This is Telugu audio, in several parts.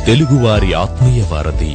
తెలుగువారి ఆత్మీయ వారధి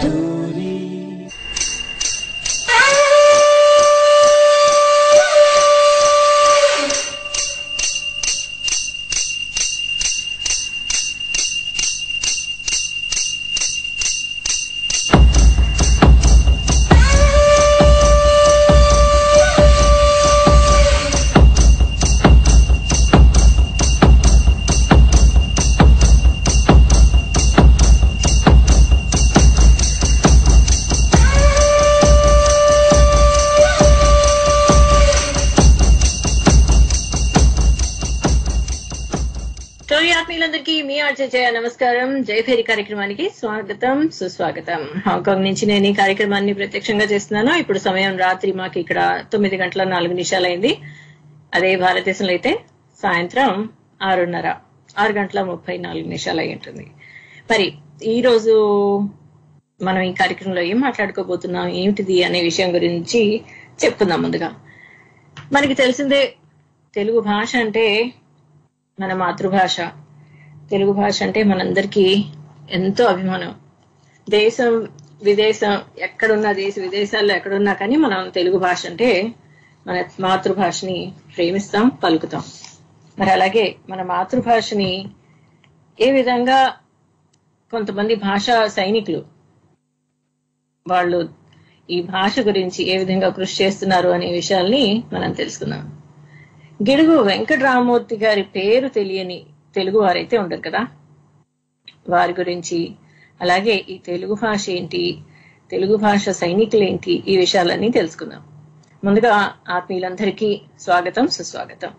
స్టోరీ ఆత్మీయులందరికీ మీ ఆర్చయ నమస్కారం జయభేరి కార్యక్రమానికి స్వాగతం సుస్వాగతం హాంకాంగ్ నుంచి నేను ఈ కార్యక్రమాన్ని ప్రత్యక్షంగా చేస్తున్నాను ఇప్పుడు సమయం రాత్రి మాకు ఇక్కడ తొమ్మిది గంటల నాలుగు నిమిషాలైంది అదే భారతదేశంలో అయితే సాయంత్రం ఆరున్నర ఆరు గంటల ముప్పై నాలుగు నిమిషాలు అయి ఉంటుంది మరి ఈ రోజు మనం ఈ కార్యక్రమంలో ఏం మాట్లాడుకోబోతున్నాం ఏమిటిది అనే విషయం గురించి చెప్పుకుందాం ముందుగా మనకి తెలిసిందే తెలుగు భాష అంటే మన మాతృభాష తెలుగు భాష అంటే మనందరికీ ఎంతో అభిమానం దేశం విదేశం ఎక్కడున్నా దేశ విదేశాల్లో ఎక్కడున్నా కానీ మనం తెలుగు భాష అంటే మన మాతృభాషని ప్రేమిస్తాం పలుకుతాం మరి అలాగే మన మాతృభాషని ఏ విధంగా కొంతమంది భాషా సైనికులు వాళ్ళు ఈ భాష గురించి ఏ విధంగా కృషి చేస్తున్నారు అనే విషయాల్ని మనం తెలుసుకుందాం గిడుగు వెంకటరామూర్తి గారి పేరు తెలియని తెలుగు వారైతే ఉండరు కదా వారి గురించి అలాగే ఈ తెలుగు భాష ఏంటి తెలుగు భాష సైనికులు ఏంటి ఈ విషయాలన్నీ తెలుసుకుందాం ముందుగా ఆత్మీయులందరికీ స్వాగతం సుస్వాగతం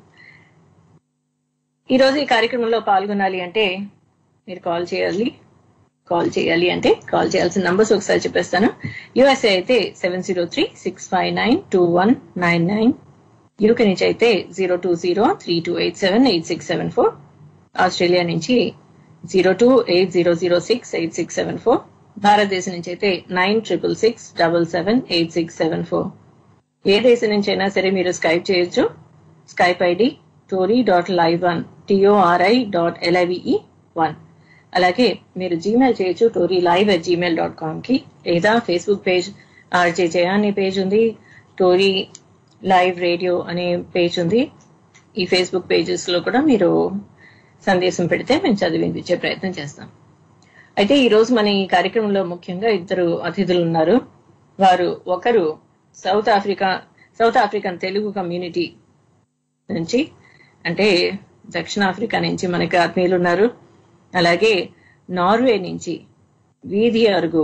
ఈరోజు ఈ కార్యక్రమంలో పాల్గొనాలి అంటే మీరు కాల్ చేయాలి కాల్ చేయాలి అంటే కాల్ చేయాల్సిన నంబర్స్ ఒకసారి చెప్పేస్తాను యుఎస్ఏ అయితే seven zero three six five nine two one nine nine UK నుంచి అయితే zero two zero three two eight seven eight six seven four Australia నుంచి zero two eight zero zero six eight six seven four భారతదేశం నుంచి అయితే nine triple six double seven eight six seven four ఏ దేశం నుంచి అయినా సరే మీరు స్కైప్ చేయొచ్చు Skype ID Tori dot live one TORI dot LIVE one అలాగే మీరు జీమెయిల్ చేయొచ్చు Tori live at Gmail dot com కి లేదా ఫేస్బుక్ పేజ్ ఆర్జే జయ అనే పేజ్ ఉంది టోరీ లైవ్ రేడియో అనే పేజ్ ఉంది ఈ ఫేస్బుక్ పేజెస్ లో కూడా మీరు సందేశం పెడితే మేము చదివించే ప్రయత్నం చేస్తాం అయితే ఈ రోజు మన ఈ కార్యక్రమంలో ముఖ్యంగా ఇద్దరు అతిథులు ఉన్నారు వారు ఒకరు South Africa South African Telugu community నుంచి అంటే దక్షిణాఫ్రికా నుంచి మనకి ఆత్మీయులు ఉన్నారు అలాగే నార్వే నుంచి వీధి అరుగు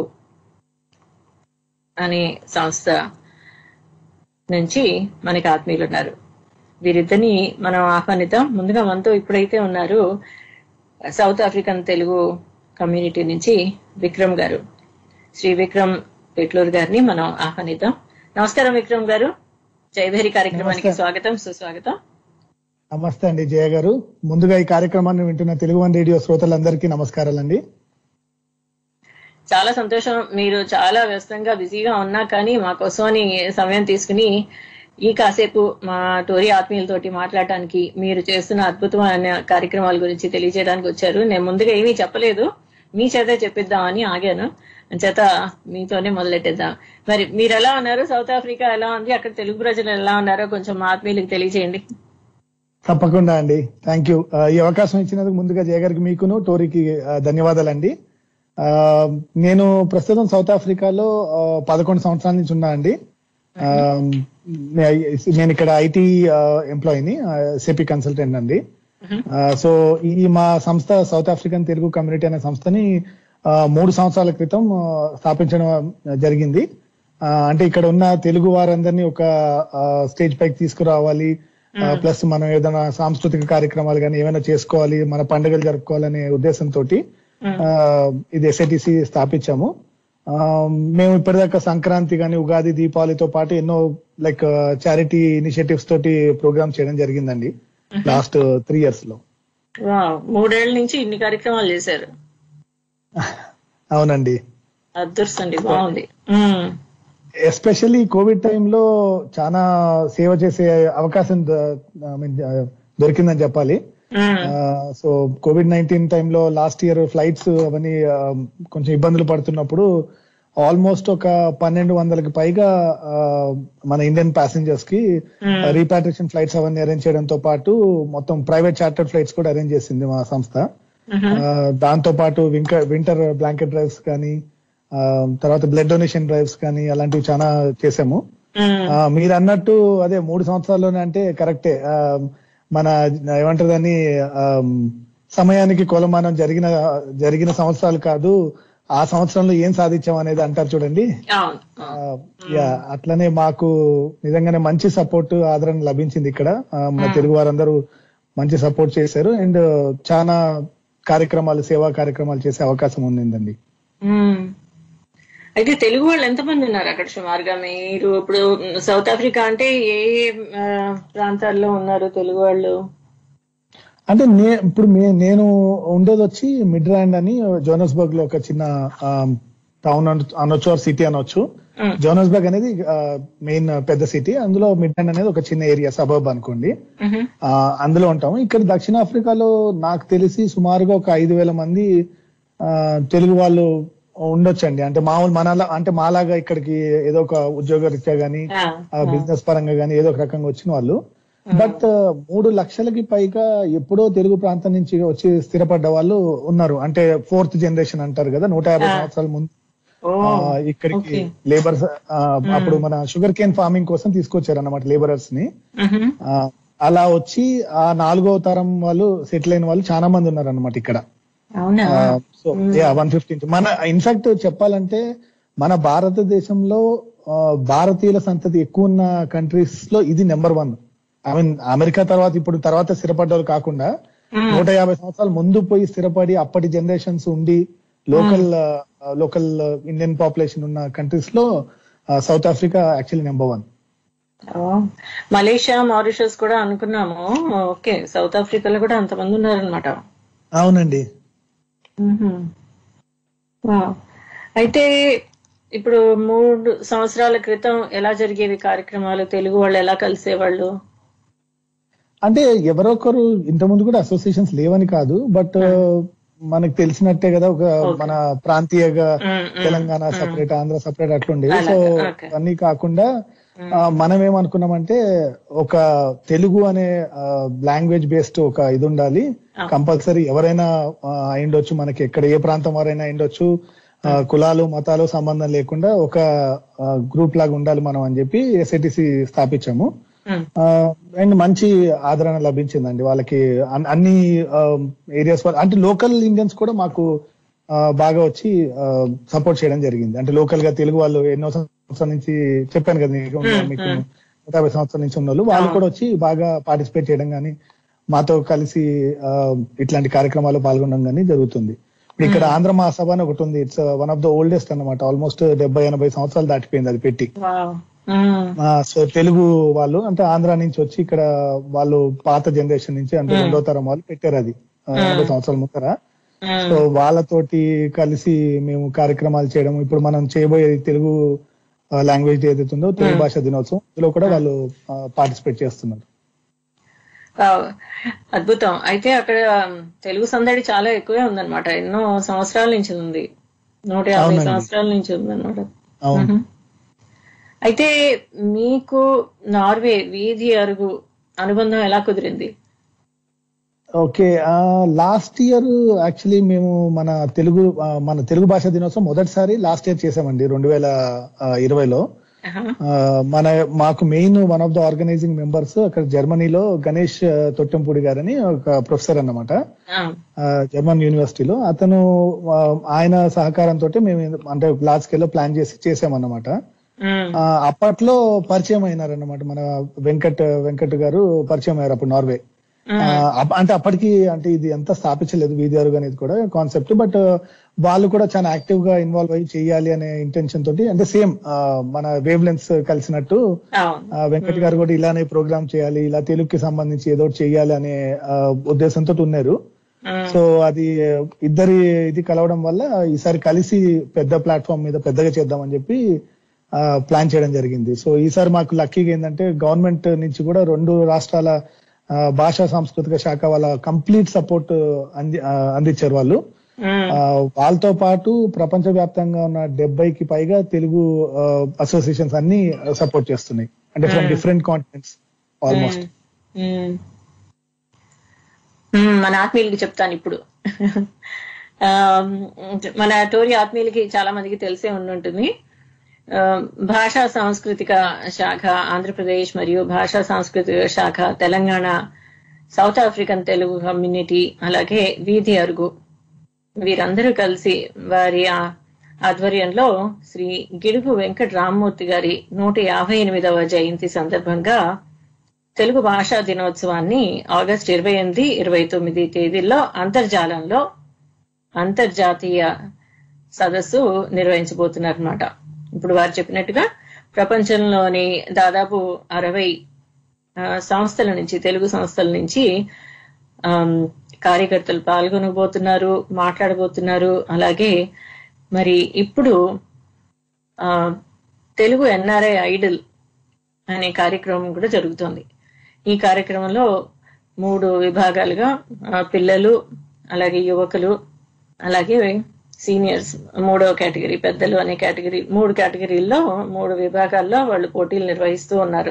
అనే సంస్థ నుంచి మనకి ఆత్మీయులు ఉన్నారు వీరిద్దరిని మనం ఆహ్వానిద్దాం ముందుగా మనతో ఇప్పుడైతే ఉన్నారు సౌత్ ఆఫ్రికన్ తెలుగు కమ్యూనిటీ నుంచి విక్రమ్ గారు శ్రీ విక్రమ్ పెట్లూరు గారిని మనం ఆహ్వానిద్దాం నమస్కారం విక్రమ్ గారు జయభేరి కార్యక్రమానికి నమస్తే. స్వాగతం సుస్వాగతం నమస్తే అండి జయ గారు ముందుగా ఈ కార్యక్రమాన్ని వింటున్న తెలుగు వన్ రేడియో శ్రోతలందరికీ నమస్కారాలండి చాలా సంతోషం మీరు చాలా వ్యస్తంగా బిజీగా ఉన్నా కానీ మా కోసమని సమయం తీసుకుని ఈ కాసేపు మా టోరీ ఆత్మీయులతోటి మాట్లాడటానికి మీరు చేస్తున్న అద్భుతమైన కార్యక్రమాల గురించి తెలియజేయడానికి వచ్చారు నేను ముందుగా ఏమీ చెప్పలేదు మీ చేత చెప్పిద్దామని ఆగాను చేత మీతోనే మొదలెట్టేద్దాం మరి మీరు ఎలా ఉన్నారు సౌత్ ఆఫ్రికా ఎలా ఉంది అక్కడ తెలుగు ప్రజలు ఎలా ఉన్నారో కొంచెం మా ఆత్మీయులకు తెలియజేయండి తప్పకుండా అండి థ్యాంక్ యూ ఈ అవకాశం ఇచ్చినందుకు ముందుగా జయ గారికి మీకును టోరీకి ఆ, ధన్యవాదాలండి ఆ, నేను ప్రస్తుతం సౌత్ ఆఫ్రికాలో ఆ, పదకొండు సంవత్సరాల నుంచి ఉన్నా అండి ఆ, నేను ఇక్కడ ఐటీ ఎంప్లాయీని సెపి కన్సల్టెంట్ అండి ఆ, సో ఈ మా సంస్థ సౌత్ ఆఫ్రికన్ తెలుగు కమ్యూనిటీ అనే సంస్థని ఆ, మూడు సంవత్సరాల క్రితం ఆ, స్థాపించడం జరిగింది ఆ, అంటే ఇక్కడ ఉన్న తెలుగు వారందరినీ ఒక ఆ, స్టేజ్ పైకి తీసుకురావాలి ఆ, ప్లస్ మనం ఏదైనా సాంస్కృతిక కార్యక్రమాలు కానీ ఏమైనా చేసుకోవాలి మన పండుగలు జరుపుకోవాలనే ఉద్దేశంతో ఇది ఎస్ఐటిసి స్థాపించాము ఆ, మేము ఇప్పటిదాకా సంక్రాంతి కానీ ఉగాది దీపావళితో పాటు ఎన్నో లైక్ చారిటీ ఇనిషియేటివ్స్ తోటి ప్రోగ్రామ్ చేయడం జరిగిందండి లాస్ట్ త్రీ ఇయర్స్ లో వావ్, మూడేళ్ల నుంచి ఇన్ని కార్యక్రమాలు చేశారు అవునండి అదృష్టండి బాగుంది ఉమ్. ఎస్పెషల్లీ కోవిడ్ టైంలో చాలా సేవ చేసే అవకాశం ద- I mean, దొరికిందని చెప్పాలి ఉమ్, సో కోవిడ్ నైన్టీన్ టైంలో లాస్ట్ ఇయర్ ఫ్లైట్స్ అవన్నీ ఆ, కొంచెం ఇబ్బందులు పడుతున్నప్పుడు ఆల్మోస్ట్ ఒక పన్నెండు వందలకి పైగా ఆ, మన ఇండియన్ ప్యాసింజర్స్ కి రీపాట్రియేషన్ ఫ్లైట్స్ అవన్నీ అరేంజ్ చేయడంతో పాటు మొత్తం ప్రైవేట్ చార్టర్డ్ ఫ్లైట్స్ కూడా అరేంజ్ చేసింది మా సంస్థ ఉహు, ఆ, దాంతో పాటు వింటర్ వింటర్ బ్లాంకెట్ డ్రైవ్స్ కానీ ఆ, తర్వాత బ్లడ్ డొనేషన్ డ్రైవ్స్ కానీ అలాంటివి చాలా చేసాము ఉమ్, ఆ, మీరు అన్నట్టు అదే మూడు సంవత్సరాల్లోనే అంటే కరెక్టే ఆ, మన ఏమంటారు దాన్ని ఆ, సమయానికి కొలమానం జరిగిన జరిగిన సంవత్సరాలు కాదు ఆ సంవత్సరంలో ఏం సాధించాం అనేది అంటారు చూడండి అవును ఆ, యా అట్లనే మాకు నిజంగానే మంచి సపోర్ట్ ఆదరణ లభించింది ఇక్కడ ఆ, మన తెలుగు వారందరూ మంచి సపోర్ట్ చేశారు అండ్ చాలా కార్యక్రమాలు సేవా కార్యక్రమాలు చేసే అవకాశం ఉండిందండి ఉమ్. అయితే తెలుగు వాళ్ళు ఎంతమంది ఉన్నారు అక్కడ సుమారుగా మీరు ఇప్పుడు సౌత్ ఆఫ్రికా అంటే ఏ ఆ, ప్రాంతాల్లో ఉన్నారు తెలుగు వాళ్ళు అంటే నే ఇప్పుడు మే- నేను ఉండేది వచ్చి మిడ్ ర్యాండ్ అని జోనస్బర్గ్ లో ఒక చిన్న టౌన్ అనొచ్చు ఆర్ సిటీ అనొచ్చు ఉమ్, జోనస్బర్గ్ అనేది మెయిన్ పెద్ద సిటీ అందులో మిడ్ ర్యాండ్ అనేది ఒక చిన్న ఏరియా సబర్బ్ అనుకోండి ఉహు, ఆ, అందులో ఉంటాము ఇక్కడ దక్షిణాఫ్రికాలో నాకు తెలిసి సుమారుగా ఒక ఐదు వేల మంది ఆ, తెలుగు వాళ్ళు ఉండొచ్చండి అంటే మామూలు మనలా అంటే మాలాగా ఇక్కడికి ఏదో ఒక ఉద్యోగ రీత్యా గానీ ఆ, బిజినెస్ పరంగా గానీ ఏదో ఒక రకంగా వచ్చిన వాళ్ళు బట్ మూడు లక్షలకి పైగా ఎప్పుడో తెలుగు ప్రాంతం నుంచి వచ్చి స్థిరపడ్డ వాళ్ళు ఉన్నారు అంటే ఫోర్త్ జనరేషన్ అంటారు కదా నూట యాభై సంవత్సరాల ముందు ఓ ఆ, ఇక్కడికి okay. లేబర్స్ అప్పుడు మన షుగర్ కేన్ ఫార్మింగ్ కోసం తీసుకొచ్చారు అన్నమాట లేబరర్స్ ని ఉహు, ఆ, అలా వచ్చి ఆ నాలుగో తరం వాళ్ళు సెటిల్ అయిన వాళ్ళు చాలా మంది ఉన్నారు అనమాట ఇక్కడ అవునా సో యా వన్ ఫిఫ్టీ మన ఇన్ఫాక్ట్ చెప్పాలంటే మన భారతదేశంలో ఆ, భారతీయుల సంతతి ఎక్కువ ఉన్న కంట్రీస్ లో ఇది number one I mean America తర్వాత ఇప్పుడు తర్వాత స్థిరపడ్డ వాళ్ళు కాకుండా ఉమ్, నూట యాభై సంవత్సరాలు ముందు పోయి స్థిరపడి అప్పటి జనరేషన్స్ ఉండి లోకల్ లోకల్ ఇండియన్ పాపులేషన్ ఉన్న కంట్రీస్ లో South Africa actually number one oh, Malaysia Mauritius కూడా అనుకున్నాము ఓకే సౌత్ ఆఫ్రికాలో కూడా అంతమంది ఉన్నారనమాట అవునండి అయితే ఇప్పుడు మూడు సంవత్సరాల క్రితం ఎలా జరిగేవి కార్యక్రమాలు తెలుగు వాళ్ళు ఎలా కలిసేవాళ్ళు అంటే ఎవరొకరు ఇంతకుముందు కూడా అసోసియేషన్స్ లేవని కాదు బట్ మనకు తెలిసినట్టే కదా ఒక మన ప్రాంతీయగా ఉమ్, ఉమ్, తెలంగాణ సపరేట్ ఆంధ్ర సపరేట్ అట్లుండేది సో అలాగా, okay. అన్ని కాకుండా ఆ, మనం ఏమనుకున్నామంటే ఒక తెలుగు అనే లాంగ్వేజ్ బేస్డ్ ఒక ఇది ఉండాలి కంపల్సరీ ఎవరైనా ఆ, అయిండొచ్చు మనకి ఎక్కడ ఏ ప్రాంతం వారైనా అయిండొచ్చు ఆ, కులాలు మతాలు సంబంధం లేకుండా ఒక గ్రూప్ లాగా ఉండాలి మనం అని చెప్పి ఎస్ఐటిసి స్థాపించాము ఉమ్, అండ్ మంచి ఆదరణ లభించిందండి వాళ్ళకి అన్- అన్ని ఏరియాస్ అంటే లోకల్ ఇండియన్స్ కూడా మాకు ఆ, బాగా వచ్చి సపోర్ట్ చేయడం జరిగింది అంటే లోకల్ గా తెలుగు వాళ్ళు ఎన్నో సంవత్సరాల నుంచి చెప్పాను కదా మీకు మీకు నూట యాభై సంవత్సరాల నుంచి ఉన్న వాళ్ళు వాళ్ళు కూడా వచ్చి బాగా పార్టిసిపేట్ చేయడం కానీ మాతో కలిసి ఆ, ఇట్లాంటి కార్యక్రమాల్లో పాల్గొనడం కానీ జరుగుతుంది ఇప్పుడు ఇక్కడ ఆంధ్ర మహాసభ అని ఒకటి ఉంది it's one of the oldest అన్నమాట ఆల్మోస్ట్ డెబ్బై ఎనభై సంవత్సరాలు దాటిపోయింది అది పెట్టి వావ్. ఉమ్, ఆ, సో తెలుగు వాళ్ళు అంటే ఆంధ్ర నుంచి వచ్చి ఇక్కడ వాళ్ళు పాత జనరేషన్ నుంచి అంటే రెండో తరం వాళ్ళు పెట్టారు అది ఆ, ఎనభై సంవత్సరాల ముందర ఉమ్, సో వాళ్ళతోటి కలిసి మేము కార్యక్రమాలు చేయడం ఇప్పుడు మనం చేయబోయే తెలుగు లాంగ్వేజ్ ఏదైతే ఉందో తెలుగు భాష దినోత్సవం ఇందులో కూడా వాళ్ళు పార్టిసిపేట్ చేస్తున్నారు వావ్. అద్భుతం అయితే అక్కడ తెలుగు సందడి చాలా ఎక్కువే ఉందన్నమాట ఎన్నో సంవత్సరాల నుంచి ఉంది నూట యాభై అవునండి. సంవత్సరాల నుంచి ఉందన్నమాట అవును మ్మ్. అయితే మీకు నార్వే వీధి అరుగు అనుబంధం ఎలా కుదిరింది ఓకే లాస్ట్ ఇయర్ యాక్చువల్లీ మేము మన తెలుగు ఆ, మన తెలుగు భాష దినోత్సవం మొదటిసారి లాస్ట్ ఇయర్ చేసామండి రెండు వేల ఇరవైలో ఆహా. ఆ, మన మాకు main one of the organizing members అక్కడ జర్మనీలో గణేష్ ఆ, తొట్టంపూడి గారని ఒక ప్రొఫెసర్ అన్నమాట ఆ, ఆ, జర్మన్ యూనివర్సిటీలో అతను ఆ, ఆయన సహకారంతో మేము అంటే లార్జ్ స్కేల్ లో ప్లాన్ చేసి చేసామన్నమాట మ్మ్. ఆ, అప్పట్లో పరిచయం అయినారన్నమాట మన వెంకట్ వెంకట్ గారు పరిచయం అయ్యారు అప్పుడు నార్వే ఆ, అప్ప- అంటే అప్పటికి అంటే ఇది ఎంత స్థాపించలేదు వీధి అరుగు అనేది కూడా కాన్సెప్ట్ బట్ వాళ్ళు కూడా చాలా యాక్టివ్ గా ఇన్వాల్వ్ అయ్యి చేయాలి అనే ఇంటెన్షన్ తోటి అంటే సేమ్ మన వేవ్ లెన్స్ కలిసినట్టు అవును ఆ, వెంకట్ గారు కూడా ఇలానే ప్రోగ్రామ్ చేయాలి ఇలా తెలుగుకి సంబంధించి ఏదో ఒకటి చేయాలి అనే ఆ, ఉద్దేశంతో ఉన్నారు మ్మ్. సో అది ఇద్దరి ఇది కలవడం వల్ల ఈసారి కలిసి పెద్ద ప్లాట్ఫామ్ మీద పెద్దగా చేద్దామని చెప్పి ప్లాన్ చేయడం జరిగింది సో ఈసారి మాకు లక్కీగా ఏంటంటే గవర్నమెంట్ నుంచి కూడా రెండు రాష్ట్రాల ఆ, భాషా సాంస్కృతిక శాఖ వాళ్ళ కంప్లీట్ సపోర్ట్ అంది ఆ, అందించారు వాళ్ళు ఉమ్, ఆ, వాళ్ళతో పాటు ప్రపంచ వ్యాప్తంగా ఉన్న డెబ్బైకి పైగా తెలుగు అసోసియేషన్స్ అన్ని సపోర్ట్ చేస్తున్నాయి అంటే ఫ్రమ్ డిఫరెంట్ కాంటినెంట్స్ ఆల్మోస్ట్ ఉమ్. ఉమ్, మన ఆత్మీయులకి చెప్తాను ఇప్పుడు ఆ, మన టోరీ ఆత్మీయులకి చాలా మందికి తెలిసే ఉండుంటుంది ఆ, భాషా సాంస్కృతిక శాఖ ఆంధ్రప్రదేశ్ మరియు భాషా సాంస్కృతిక శాఖ Telangana South African Telugu community అలాగే వీధి అరుగు వీరందరూ కలిసి వారి ఆ- ఆధ్వర్యంలో శ్రీ గిడుగు వెంకట రామ్మూర్తి గారి నూట యాభై ఎనిమిదవ జయంతి సందర్భంగా తెలుగు భాషా దినోత్సవాన్ని ఆగస్టు ఇరవై ఎనిమిది ఇరవై తొమ్మిది తేదీల్లో అంతర్జాలంలో అంతర్జాతీయ సదస్సు నిర్వహించబోతున్నారన్నమాట ఇప్పుడు వారు చెప్పినట్టుగా ప్రపంచంలోని దాదాపు అరవై ఆ, సంస్థల నుంచి తెలుగు సంస్థల నుంచి ఆమ్, కార్యకర్తలు పాల్గొనబోతున్నారు మాట్లాడబోతున్నారు అలాగే మరి ఇప్పుడు ఆ, తెలుగు ఎన్ఆర్ఐ ఐడల్ అనే కార్యక్రమం కూడా జరుగుతోంది ఈ కార్యక్రమంలో మూడు విభాగాలుగా ఆ, పిల్లలు అలాగే యువకులు అలాగే సీనియర్స్ మూడో కేటగిరీ పెద్దలు అనే కేటగిరీ మూడు కేటగిరీల్లో మూడు విభాగాల్లో వాళ్ళు పోటీలు నిర్వహిస్తూ ఉన్నారు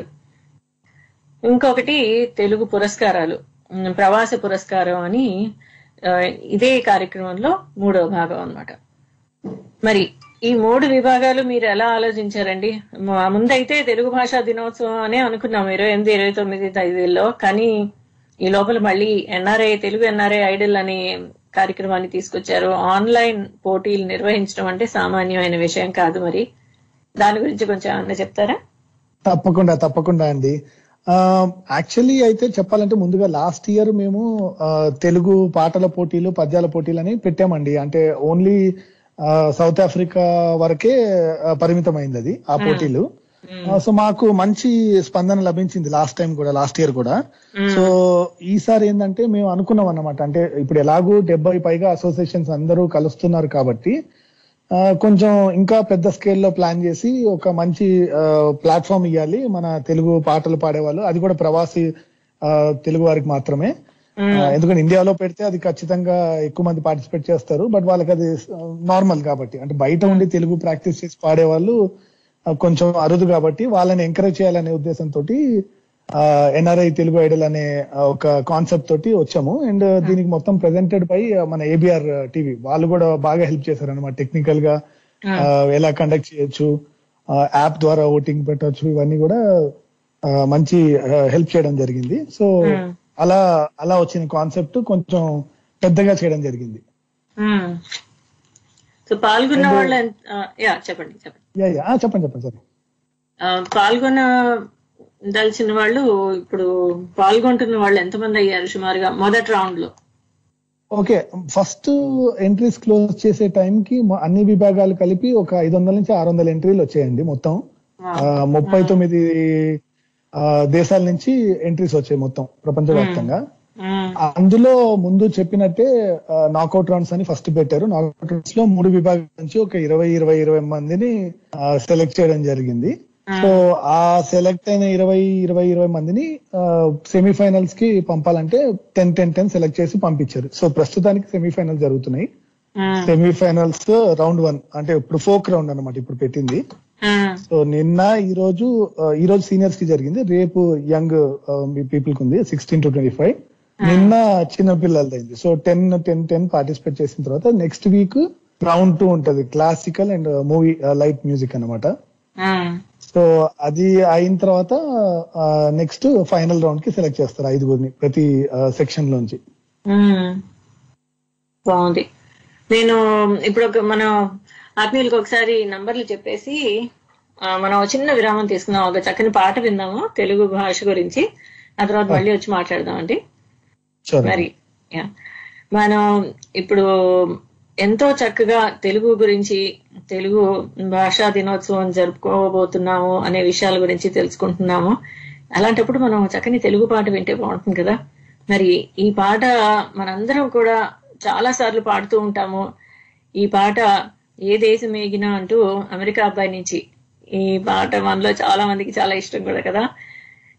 ఇంకొకటి తెలుగు పురస్కారాలు ఉమ్, ప్రవాస పురస్కారం అని ఆ, ఇదే కార్యక్రమంలో మూడో భాగం అన్నమాట మరి ఈ మూడు విభాగాలు మీరు ఎలా ఆలోచించారండి మా ముందైతే తెలుగు భాషా దినోత్సవం అనే అనుకున్నాం ఇరవై ఎనిమిది ఇరవై తొమ్మిది తేదీల్లో కానీ ఈ లోపల మళ్ళీ ఎన్ఆర్ఐ తెలుగు ఎన్ఆర్ఐ ఐడల్ అనే కార్యక్రమాన్ని తీసుకొచ్చారు ఆన్లైన్ పోటీలు నిర్వహించడం అంటే సామాన్యమైన విషయం కాదు మరి దాని గురించి కొంచెం ఏమన్నా చెప్తారా తప్పకుండా తప్పకుండా అండి యాక్చువల్లీ అయితే చెప్పాలంటే ముందుగా లాస్ట్ ఇయర్ మేము ఆ, తెలుగు పాటల పోటీలు పద్యాల పోటీలు అని పెట్టామండి అంటే ఓన్లీ సౌత్ ఆఫ్రికా వరకే ఆ, పరిమితమైంది అది ఆ పోటీలు సో మాకు మంచి స్పందన లభించింది లాస్ట్ టైం కూడా లాస్ట్ ఇయర్ కూడా సో ఈసారి ఏంటంటే మేము అనుకున్నాం అన్నమాట అంటే ఇప్పుడు ఎలాగూ డెబ్బై పైగా అసోసియేషన్స్ అందరూ కలుస్తున్నారు కాబట్టి ఆ, కొంచెం ఇంకా పెద్ద స్కేల్లో ప్లాన్ చేసి ఒక మంచి ప్లాట్ఫామ్ ఇవ్వాలి మన తెలుగు పాటలు పాడేవాళ్ళు అది కూడా ప్రవాసి ఆ, తెలుగు వారికి మాత్రమే ఆ, ఎందుకంటే ఇండియాలో పెడితే అది ఖచ్చితంగా ఎక్కువ మంది పార్టిసిపేట్ చేస్తారు బట్ వాళ్ళకి అది నార్మల్ కాబట్టి అంటే బయట ఉండి తెలుగు ప్రాక్టీస్ చేసి పాడేవాళ్ళు ఆ, కొంచెం అరుదు కాబట్టి వాళ్ళని ఎంకరేజ్ చేయాలనే ఉద్దేశంతో ఎన్ఆర్ఐ తెలుగు ఐడల్ అనే ఆ, ఒక కాన్సెప్ట్ తోటి వచ్చాము అండ్ దీనికి మొత్తం ప్రెజెంటెడ్ బై మన ఏబిఆర్ టీవీ వాళ్ళు కూడా బాగా హెల్ప్ చేశారు అనమాట టెక్నికల్ గా ఆ, ఎలా కండక్ట్ చేయొచ్చు యాప్ ద్వారా ఓటింగ్ పెట్టొచ్చు ఇవన్నీ కూడా ఆ, మంచి హెల్ప్ చేయడం జరిగింది సో అలా అలా వచ్చిన కాన్సెప్ట్ కొంచెం పెద్దగా చేయడం జరిగింది సో పాల్గొన్న వాళ్ళు ఎంత- ఆ, యా చెప్పండి చెప్పండి యా యా ఆ, చెప్పండి చెప్పండి సార్ ఆ, పాల్గొన దలిచిన వాళ్ళు ఇప్పుడు పాల్గొంటున్న వాళ్ళు ఎంతమంది అయ్యారు సుమారుగా మొదటి రౌండ్ లో ఓకే ఫస్ట్ ఎంట్రీస్ క్లోజ్ చేసే టైం కి మొ- అన్ని విభాగాలు కలిపి ఒక ఐదు వందల నుంచి ఆరు వందల ఎంట్రీలు వచ్చాయండి మొత్తం ఆ, ముప్పై తొమ్మిది ఆ, దేశాల నుంచి ఎంట్రీస్ వచ్చాయి మొత్తం ప్రపంచవ్యాప్తంగా మ్మ్. అందులో ముందు చెప్పినట్టే నాకౌట్ రౌండ్స్ అని ఫస్ట్ పెట్టారు నాకౌట్ రౌండ్స్ లో మూడు విభాగాల నుంచి ఒక ఇరవై ఇరవై ఇరవై మందిని సెలెక్ట్ చేయడం జరిగింది సో ఆ సెలెక్ట్ అయిన ఇరవై ఇరవై ఇరవై మందిని సెమీఫైనల్స్ కి పంపాలంటే టెన్ టెన్ టెన్ సెలెక్ట్ చేసి పంపించారు సో ప్రస్తుతానికి సెమీఫైనల్ జరుగుతున్నాయి మ్మ్. సెమీఫైనల్స్ రౌండ్ వన్ అంటే ఇప్పుడు ఫోక్ రౌండ్ అన్నమాట ఇప్పుడు పెట్టింది మ్మ్. సో నిన్న ఈ రోజు ఆ, ఈ రోజు సీనియర్స్ కి జరిగింది రేపు యంగ్ పీపుల్ కి ఉంది సిక్స్టీన్ టు ట్వంటీ ఫైవ్ నిన్న చిన్న పిల్లలది అయింది so ten ten ten participate చేసిన తర్వాత నెక్స్ట్ వీక్ రౌండ్ టూ ఉంటది classical and movie light music అన్నమాట మ్మ్. సో అది అయిన తర్వాత నెక్స్ట్ ఫైనల్ రౌండ్ కి సెలెక్ట్ చేస్తారు ఐదుగురిని ప్రతి సెక్షన్ లోంచి మ్మ్. బాగుంది నేను ఇప్పుడు ఒక మనం ఆత్మీయులకు ఒకసారి నంబర్లు చెప్పేసి ఆ, మనం ఒక చిన్న విరామం తీసుకుందాం ఒక చక్కని పాట విందాము తెలుగు భాష గురించి ఆ తర్వాత మళ్ళీ వచ్చి మాట్లాడదాం అండి సరే మరి యా. మనం ఇప్పుడు ఎంతో చక్కగా తెలుగు గురించి తెలుగు భాషా దినోత్సవం జరుపుకోబోతున్నాము అనే విషయాల గురించి తెలుసుకుంటున్నాము అలాంటప్పుడు మనం చక్కని తెలుగు పాట వింటే బాగుంటుంది కదా మరి ఈ పాట మనందరం కూడా చాలా సార్లు పాడుతూ ఉంటాము ఈ పాట ఏ దేశం ఏగినా అంటూ అమెరికా అబ్బాయి నుంచి ఈ పాట మనలో చాలా మందికి చాలా ఇష్టం కూడా కదా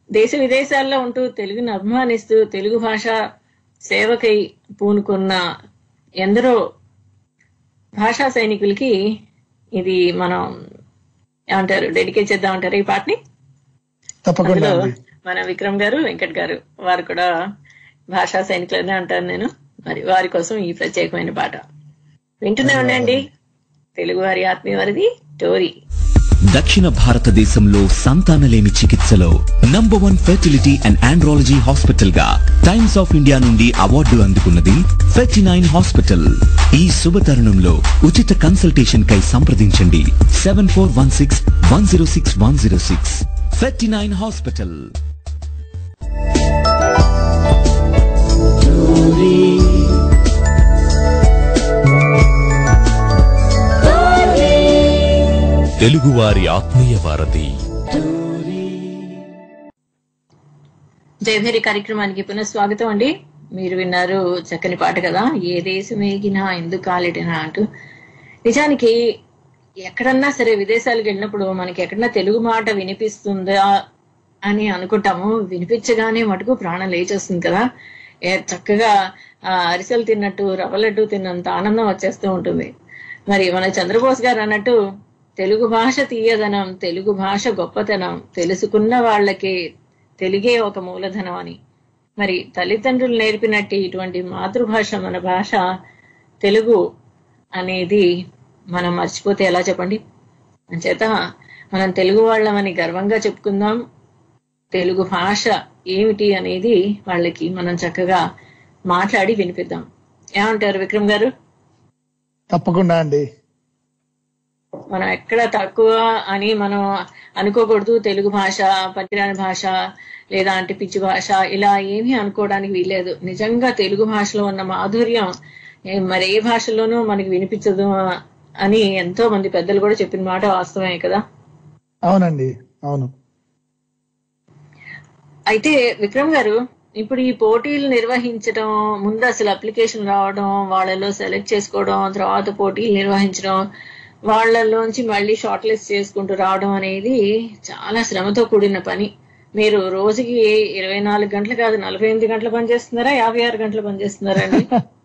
దేశ విదేశాల్లో ఉంటూ తెలుగును అభిమానిస్తూ తెలుగు భాష సేవకై పూనుకున్న ఎందరో భాషా సైనికులకి ఇది మనం ఏమంటారు డెడికేట్ చేద్దాం అంటారు ఈ పాటని తప్పకుండా అందులో అండి మన విక్రమ్ గారు వెంకట్ గారు వారు కూడా భాషా సైనికులనే అంటారు నేను మరి వారి కోసం ఈ ప్రత్యేకమైన పాట వింటూనే ఉండండి తెలుగు వారి ఆత్మీయ వారిది టోరీ దక్షిణ భారతదేశంలో సంతానలేమి చికిత్సలో number one fertility and andrology hospital గా టైమ్స్ ఆఫ్ ఇండియా నుండి అవార్డు అందుకున్నది ఫెర్టి నైన్ హాస్పిటల్ ఈ శుభతరుణంలో ఉచిత కన్సల్టేషన్ కై సంప్రదించండి seven four one six one zero six one zero six Ferty Nine hospital తెలుగువారి ఆత్మీయ వారధి జయభేరి కార్యక్రమానికి పునః స్వాగతం అండి మీరు విన్నారు చక్కని పాట కదా ఏ దేశం ఏగినా ఎందుకు కాలిటినా అంటూ నిజానికి ఎక్కడన్నా సరే విదేశాలకు వెళ్ళినప్పుడు మనకి ఎక్కడన్నా తెలుగు మాట వినిపిస్తుందా అని అనుకుంటాము వినిపించగానే మటుకు ప్రాణం లేచొస్తుంది కదా ఏ చక్కగా ఆ, అరిసెలు తిన్నట్టు రవ్వ లడ్డు తిన్నంత ఆనందం వచ్చేస్తూ ఉంటుంది మరి మన చంద్రబోస్ గారు అన్నట్టు తెలుగు భాష తీయదనం తెలుగు భాష గొప్పతనం తెలుసుకున్న వాళ్ళకి తెలుగే ఒక మూలధనం అని మరి తల్లిదండ్రులు నేర్పినట్టు ఇటువంటి మాతృభాష మన భాష తెలుగు అనేది మనం మర్చిపోతే ఎలా చెప్పండి అంచేత మనం తెలుగు వాళ్ళమని గర్వంగా చెప్పుకుందాం తెలుగు భాష ఏమిటి అనేది వాళ్ళకి మనం చక్కగా మాట్లాడి వినిపిద్దాం ఏమంటారు విక్రమ్ గారు తప్పకుండా అండి మనం ఎక్కడ తక్కువ అని మనం అనుకోకూడదు తెలుగు భాష పట్టిరాని భాష లేదా అంటే పిచ్చి భాష ఇలా ఏమీ అనుకోవడానికి వీల్లేదు నిజంగా తెలుగు భాషలో ఉన్న మాధుర్యం ఏ- మరి ఏ భాషలోనూ మనకి వినిపించదు అని ఎంతో మంది పెద్దలు కూడా చెప్పిన మాట వాస్తవమే కదా అవునండి అవును అయితే విక్రమ్ గారు ఇప్పుడు ఈ పోటీలు నిర్వహించడం ముందు అసలు అప్లికేషన్ రావడం వాళ్ళలో సెలెక్ట్ చేసుకోవడం తర్వాత పోటీలు నిర్వహించడం వాళ్ళలోంచి మళ్ళీ షార్ట్ లిస్ట్ చేసుకుంటూ రావడం అనేది చాలా శ్రమతో కూడిన పని మీరు రోజుకి ఇరవై నాలుగు గంటలు కాదు నలభై ఎనిమిది గంటలు పనిచేస్తున్నారా యాభై ఆరు గంటలు పనిచేస్తున్నారా అండి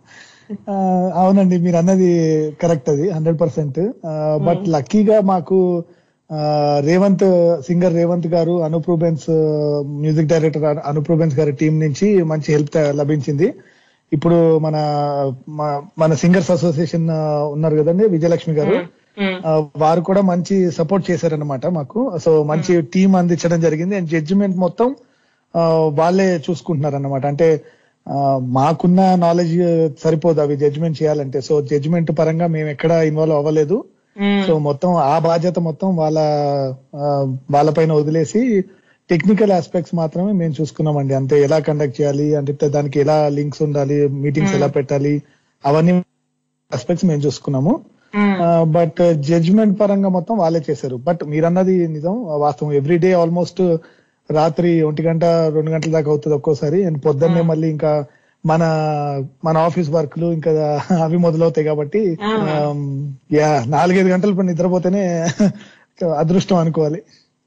ఆ, అవునండి మీరు అన్నది కరెక్ట్ అది హండ్రెడ్ పర్సెంట్ బట్ లక్కీగా మాకు ఆ, రేవంత్ సింగర్ రేవంత్ గారు అనుప్రూబెన్స్ మ్యూజిక్ డైరెక్టర్ అనుప్రూబెన్స్ గారి టీం నుంచి మంచి హెల్ప్ లభించింది ఇప్పుడు మన మ- మన సింగర్స్ అసోసియేషన్ ఉన్నారు కదండి విజయలక్ష్మి గారు ఉమ్, ఆ, వారు కూడా మంచి సపోర్ట్ చేశారన్నమాట మాకు సో మంచి టీం అందించడం జరిగింది అండ్ జడ్జిమెంట్ మొత్తం ఆ, వాళ్ళే చూసుకుంటున్నారు అన్నమాట అంటే ఆ, మాకున్న నాలెడ్జ్ సరిపోదు అవి జడ్జిమెంట్ చేయాలంటే సో జడ్జిమెంట్ పరంగా మేము ఎక్కడ ఇన్వాల్వ్ అవ్వలేదు ఉమ్, సో మొత్తం ఆ బాధ్యత మొత్తం వాళ్ళ ఆ, వాళ్ళపైన వదిలేసి టెక్నికల్ ఆస్పెక్ట్స్ మాత్రమే మేము చూసుకున్నామండి అంటే ఎలా కండక్ట్ చేయాలి అంటే దానికి ఎలా లింక్స్ ఉండాలి మీటింగ్స్ ఎలా పెట్టాలి అవన్నీ ఆస్పెక్ట్స్ మేము చూసుకున్నాము ఉమ్, బట్ జడ్జ్మెంట్ పరంగా మొత్తం వాళ్ళే చేశారు బట్ మీరన్నది నిజం వాస్తవం ఎవ్రీ డే ఆల్మోస్ట్ రాత్రి ఒంటి గంట రెండు గంటల దాకా అవుతుంది ఒక్కోసారి అండ్ పొద్దున్నే మళ్ళీ ఇంకా మన మన ఆఫీస్ వర్క్లు ఇంకా అవి మొదలవుతాయి కాబట్టి ఆమ్, యా నాలుగైదు గంటలు పని నిద్రపోతేనే అదృష్టం అనుకోవాలి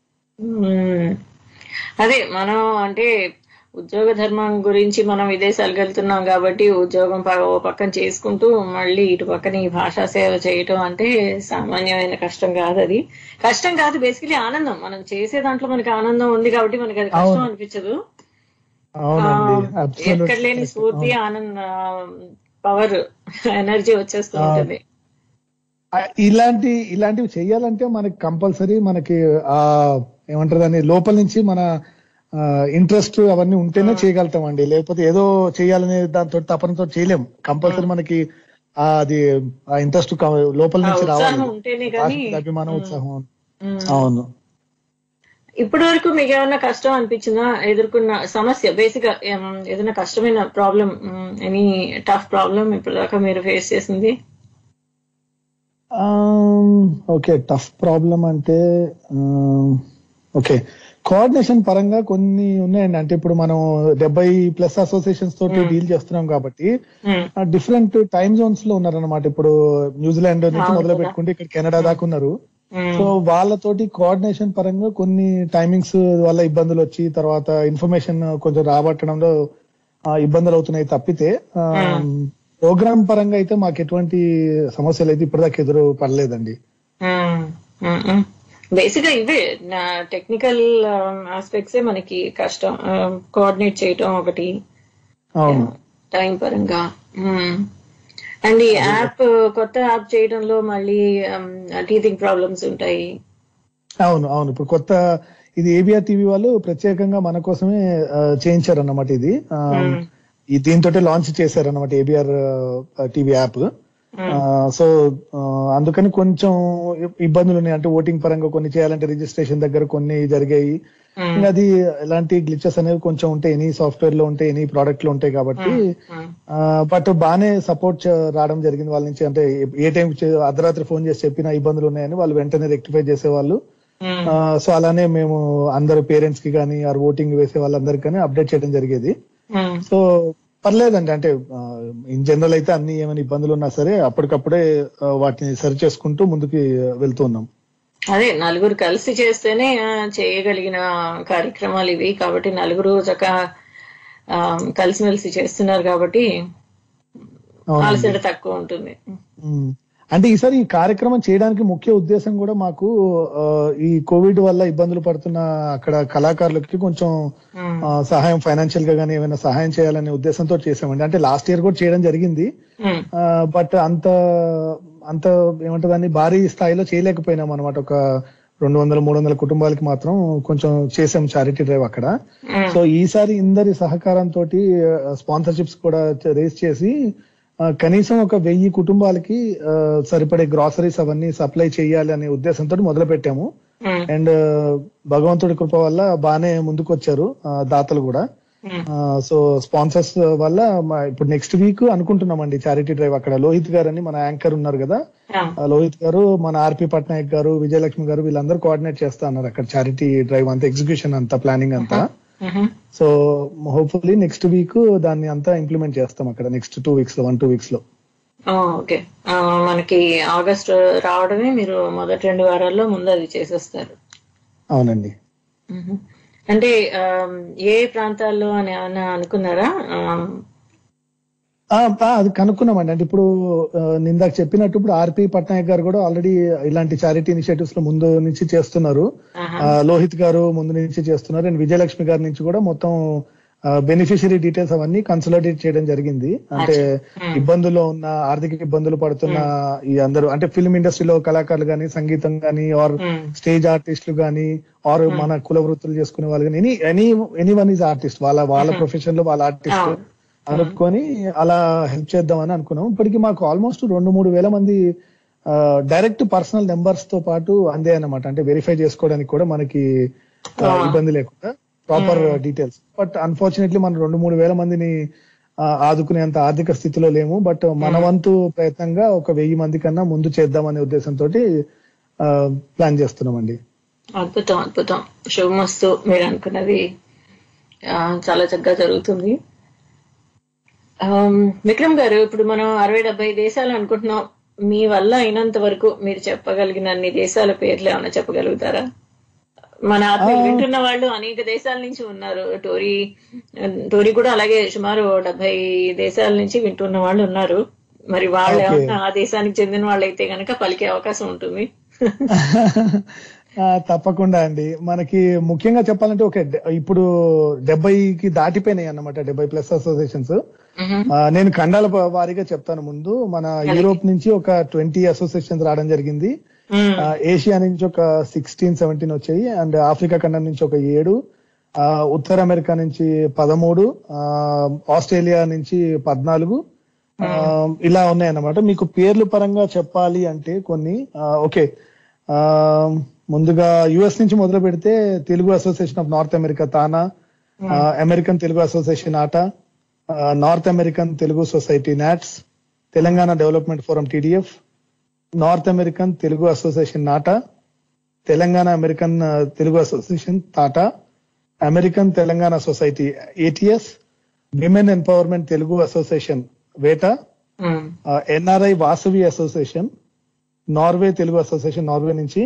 ఉమ్. అదే మనం అంటే ఉద్యోగ ధర్మం గురించి మనం విదేశాలకు వెళ్తున్నాం కాబట్టి ఉద్యోగం ప- ఓ పక్కన చేసుకుంటూ మళ్ళీ ఇటు పక్కన ఈ భాషా సేవ చేయటం అంటే సామాన్యమైన కష్టం కాదు అది కష్టం కాదు బేసికలీ ఆనందం మనం చేసే దాంట్లో మనకి ఆనందం ఉంది కాబట్టి మనకి అది కష్టం అవును. అనిపించదు అవునండి ఆ, absolute ఎక్కడ లేని correct. స్ఫూర్తి ఆనంద పవర్ ఎనర్జీ వచ్చేస్తూ ఉంటుంది ఆ, ఇలాంటి ఇలాంటివి చెయ్యాలంటే మనకి కంపల్సరీ మనకి ఆ ఏమంటారు దాన్ని లోపల నుంచి మన ఇంట్రెస్ట్ అవన్నీ ఉంటేనే చేయగలుగుతాం అండి లేకపోతే ఏదో చేయాలనే దాంతో తపనతో చేయలేం కంపల్సరీ మనకి ఆ, అది ఆ ఇంట్రెస్ట్ లోపల ఆ నుంచి రావాలి ఉత్సాహం ఉంటేనే కానీ రాష్ట్ర అభిమానం ఉత్సాహం ఉమ్. అవును ఇప్పటి వరకు మీకు ఏమన్నా కష్టం అనిపించిందా ఎదుర్కొన్న సమస్య బేసిక్ గా ఏం, ఏదైనా కష్టమైన ప్రాబ్లం ఎనీ టఫ్ ప్రాబ్లం ఇప్పటిదాకా మీరు ఫేస్ చేసింది ఓకే టఫ్ ప్రాబ్లం అంటే ఓకే కోఆర్డినేషన్ పరంగా కొన్ని ఉన్నాయండి అంటే ఇప్పుడు మనం డెబ్బై ప్లస్ అసోసియేషన్స్ తోటి డీల్ చేస్తున్నాం కాబట్టి ఉమ్, డిఫరెంట్ టైమ్ జోన్స్ లో ఉన్నారన్నమాట ఇప్పుడు న్యూజిలాండ్ నుంచి మొదలు పెట్టుకుంటే ఇక్కడ కెనడా దాకా ఉన్నారు సో వాళ్ళతోటి కోఆర్డినేషన్ పరంగా కొన్ని టైమింగ్స్ వల్ల ఇబ్బందులు వచ్చి తర్వాత ఇన్ఫర్మేషన్ కొంచెం రాబట్టడంలో ఆ, ఇబ్బందులు అవుతున్నాయి తప్పితే ప్రోగ్రామ్ పరంగా అయితే మాకు ఎటువంటి సమస్యలు అయితే ఇప్పటిదాకా ఎదురు పడలేదండి బేసిక్ గా ఇవే నా టెక్నికల్ ఆస్పెక్ట్స్ మనకి కష్టం కోఆర్డినేట్ చేయటం ఒకటి అవును టైం పరంగా అండ్ ఈ యాప్ కొత్త యాప్ చేయడంలో మళ్ళీ టీథింగ్ ప్రాబ్లమ్స్ ఉంటాయి అవును అవును ఇప్పుడు కొత్త ఇది ఏబిఆర్ టీవీ వాళ్ళు ప్రత్యేకంగా మన కోసమే చేయించారు అన్నమాట ఇది ఆ, ఈ దీంతో లాంచ్ చేశారు అన్నమాట ఏబిఆర్ టీవీ యాప్ సో అందుకని కొంచెం ఇబ్బందులు ఉన్నాయి అంటే ఓటింగ్ పరంగా కొన్ని చేయాలంటే రిజిస్ట్రేషన్ దగ్గర కొన్ని జరిగాయి ఇంకా అది ఎలాంటి గ్లిచెస్ అనేవి కొంచెం ఉంటాయి ఎనీ సాఫ్ట్వేర్ లో ఉంటాయి ఎనీ ప్రోడక్ట్ లో ఉంటాయి కాబట్టి బట్ బానే సపోర్ట్ రావడం జరిగింది వాళ్ళ నుంచి అంటే ఏ టైం అర్ధరాత్రి ఫోన్ చేసి చెప్పిన ఇబ్బందులు ఉన్నాయని వాళ్ళు వెంటనే రెక్టిఫై చేసేవాళ్ళు సో అలానే మేము అందరు పేరెంట్స్ కి కానీ ఆర్ ఓటింగ్ వేసే వాళ్ళందరికీ కానీ అప్డేట్ చేయడం జరిగేది సో పర్లేదండి అంటే ఇన్ జనరల్ అయితే అన్ని ఏమైనా ఇబ్బందులు ఉన్నా సరే అప్పటికప్పుడే ఆ, వాటిని సరి చేసుకుంటూ ముందుకు వెళ్తూ ఉన్నాం అదే నలుగురు కలిసి చేస్తేనే ఆ, చేయగలిగిన కార్యక్రమాలు ఇవి కాబట్టి నలుగురు చక్క ఆ, కలిసిమెలిసి చేస్తున్నారు కాబట్టి అవునండి. అలసట తక్కువ ఉంటుంది ఉమ్. అంటే ఈసారి ఈ కార్యక్రమం చేయడానికి ముఖ్య ఉద్దేశం కూడా మాకు ఆ, ఈ కోవిడ్ వల్ల ఇబ్బందులు పడుతున్న అక్కడ కళాకారులకి కొంచెం ఆ, సహాయం ఫైనాన్షియల్ గా కానీ ఏమైనా సహాయం చేయాలనే ఉద్దేశంతో చేసామండి అంటే లాస్ట్ ఇయర్ కూడా చేయడం జరిగింది ఉమ్, బట్ అంత అంత ఏమంటదని భారీ స్థాయిలో చేయలేకపోయినాం అనమాట ఒక రెండు వందల మూడు వందల కుటుంబాలకి మాత్రం కొంచెం చేసాం చారిటీ డ్రైవ్ అక్కడ సో ఈసారి ఇందరి సహకారంతో స్పాన్సర్షిప్స్ కూడా రేస్ చేసి ఆ, కనీసం ఒక వెయ్యి కుటుంబాలకి ఆ, సరిపడే గ్రాసరీస్ అవన్నీ సప్లై చేయాలి అనే ఉద్దేశంతో మొదలు పెట్టాము ఉమ్, అండ్ భగవంతుడి కృప వల్ల బాగానే ముందుకొచ్చారు ఆ, దాతలు కూడా ఉమ్. సో స్పాన్సర్స్ వల్ల మా- ఇప్పుడు నెక్స్ట్ వీక్ అనుకుంటున్నామండి చారిటీ డ్రైవ్ అక్కడ లోహిత్ గారు అని మన యాంకర్ ఉన్నారు కదా ఆ, ఆ లోహిత్ గారు మన ఆర్పి పట్నాయక్ గారు విజయలక్ష్మి గారు వీళ్ళందరూ కోఆర్డినేట్ చేస్తా అన్నారు అక్కడ చారిటీ డ్రైవ్ అంతా ఎగ్జిక్యూషన్ అంతా ప్లానింగ్ అంతా ఉహు. సో హోప్ఫుల్లీ నెక్స్ట్ వీక్ దాన్ని అంతా ఇంప్లిమెంట్ చేస్తాం అక్కడ నెక్స్ట్ టూ వీక్స్ లో వన్ టూ వీక్స్ లో ఆ, ఓకే ఆ, మనకి ఆగస్ట్ రావడమే మీరు మొదటి రెండు వారాల్లో ముందు అది చేసేస్తారు అవునండి ఉహు. అంటే ఆ, ఏ ప్రాంతాల్లో అని ఏమన్నా అనుకున్నారా ఆ, ఆ, ఆ, అది కనుక్కున్నామండి అంటే ఇప్పుడు ఆ, నిందాక చెప్పినట్టు ఇప్పుడు ఆర్పి పట్నాయక్ గారు కూడా ఆల్రెడీ ఇలాంటి చారిటీ ఇనిషియేటివ్స్ లో ముందు నుంచి చేస్తున్నారు ఆహా. ఆ, లోహిత్ గారు ముందు నుంచి చేస్తున్నారు అండ్ విజయలక్ష్మి గారి నుంచి కూడా మొత్తం బెనిఫిషియరీ డీటెయిల్స్ అవన్నీ కన్సల్టేట్ చేయడం జరిగింది అంటే ఇబ్బందుల్లో ఉన్న ఆర్థిక ఇబ్బందులు పడుతున్న ఈ అందరూ అంటే ఫిల్మ్ ఇండస్ట్రీలో కళాకారులు గానీ సంగీతం గానీ ఆర్ ఉమ్, స్టేజ్ ఆర్టిస్టులు గానీ ఆర్ మన కుల వృత్తులు చేసుకునే వాళ్ళు కానీ any any any one is artist వాళ్ళ వాళ్ళ ప్రొఫెషన్ లో వాళ్ళ ఆర్టిస్ట్ అవును. అనుకొని అలా హెల్ప్ చేద్దామని అనుకున్నాం ఇప్పటికి మాకు ఆల్మోస్ట్ రెండు మూడు వేల మంది డైరెక్ట్ పర్సనల్ నెంబర్స్ తో పాటు అందే అన్నమాట అంటే వెరిఫై చేసుకోవడానికి కూడా మనకి ఆ, ఇబ్బంది లేకుండా ప్రాపర్ డీటెయిల్స్ బట్ అన్ఫార్చునేట్లీ మనం రెండు మూడు వేల మందిని ఆ, ఆదుకునేంత ఆర్థిక స్థితిలో లేము బట్ మన వంతు ప్రయత్నంగా ఒక వెయ్యి మంది కన్నా ముందు చేద్దామనే ఉద్దేశంతో ప్లాన్ చేస్తున్నామండి అద్భుతం అద్భుతం శుభమస్తు మీరు అనుకున్నది ఆ, చాలా చక్కగా జరుగుతుంది ఆమ్, విక్రమ్ గారు ఇప్పుడు మనం అరవై డెబ్బై దేశాలు అనుకుంటున్నాం మీ వల్ల అయినంత వరకు మీరు చెప్పగలిగిన అన్ని దేశాల పేర్లు ఏమైనా చెప్పగలుగుతారా మన ఆత్మీయులు వింటున్న వాళ్ళు అనేక దేశాల నుంచి ఉన్నారు టోరీ టోరీ కూడా అలాగే సుమారు డెబ్బై దేశాల నుంచి వింటున్న వాళ్ళు ఉన్నారు మరి వాళ్ళు Okay. ఏమన్నా ఆ దేశానికి చెందిన వాళ్ళైతే గనక పలికే అవకాశం ఉంటుంది ఆ, తప్పకుండా అండి మనకి ముఖ్యంగా చెప్పాలంటే ఒక డె- ఇప్పుడు డెబ్బైకి దాటిపోయినాయి అన్నమాట డెబ్బై ప్లస్ అసోసియేషన్స్ మ్హూ. నేను ఖండాల ప- వారీగా చెప్తాను ముందు మన యూరోప్ నుంచి ఒక ట్వంటీ అసోసియేషన్స్ రావడం జరిగింది మ్, ఆ, ఏషియా నుంచి ఒక సిక్స్టీన్ సెవెంటీన్ వచ్చాయి అండ్ ఆఫ్రికా ఖండం నుంచి ఒక ఏడు ఆ, ఉత్తర అమెరికా నుంచి పదమూడు ఆ, ఆస్ట్రేలియా నుంచి పద్నాలుగు ఆ, ఇలా ఉన్నాయన్నమాట మీకు పేర్లు పరంగా చెప్పాలి అంటే కొన్ని ఆ, ఓకే ఆ, ముందుగా యుఎస్ నుంచి మొదలు పెడితే Telugu association of North America TANA ఆ, అమెరికన్ తెలుగు అసోసియేషన్ ఆటా ఆ, North American Telugu society NATS Telangana development forum TDF North American Telugu association NATA Telangana American ఆ, Telugu association TATA American Telangana society ATS women empowerment Telugu association వేటా మ్, NRI Vasavi association Norway Telugu association Norway నుంచి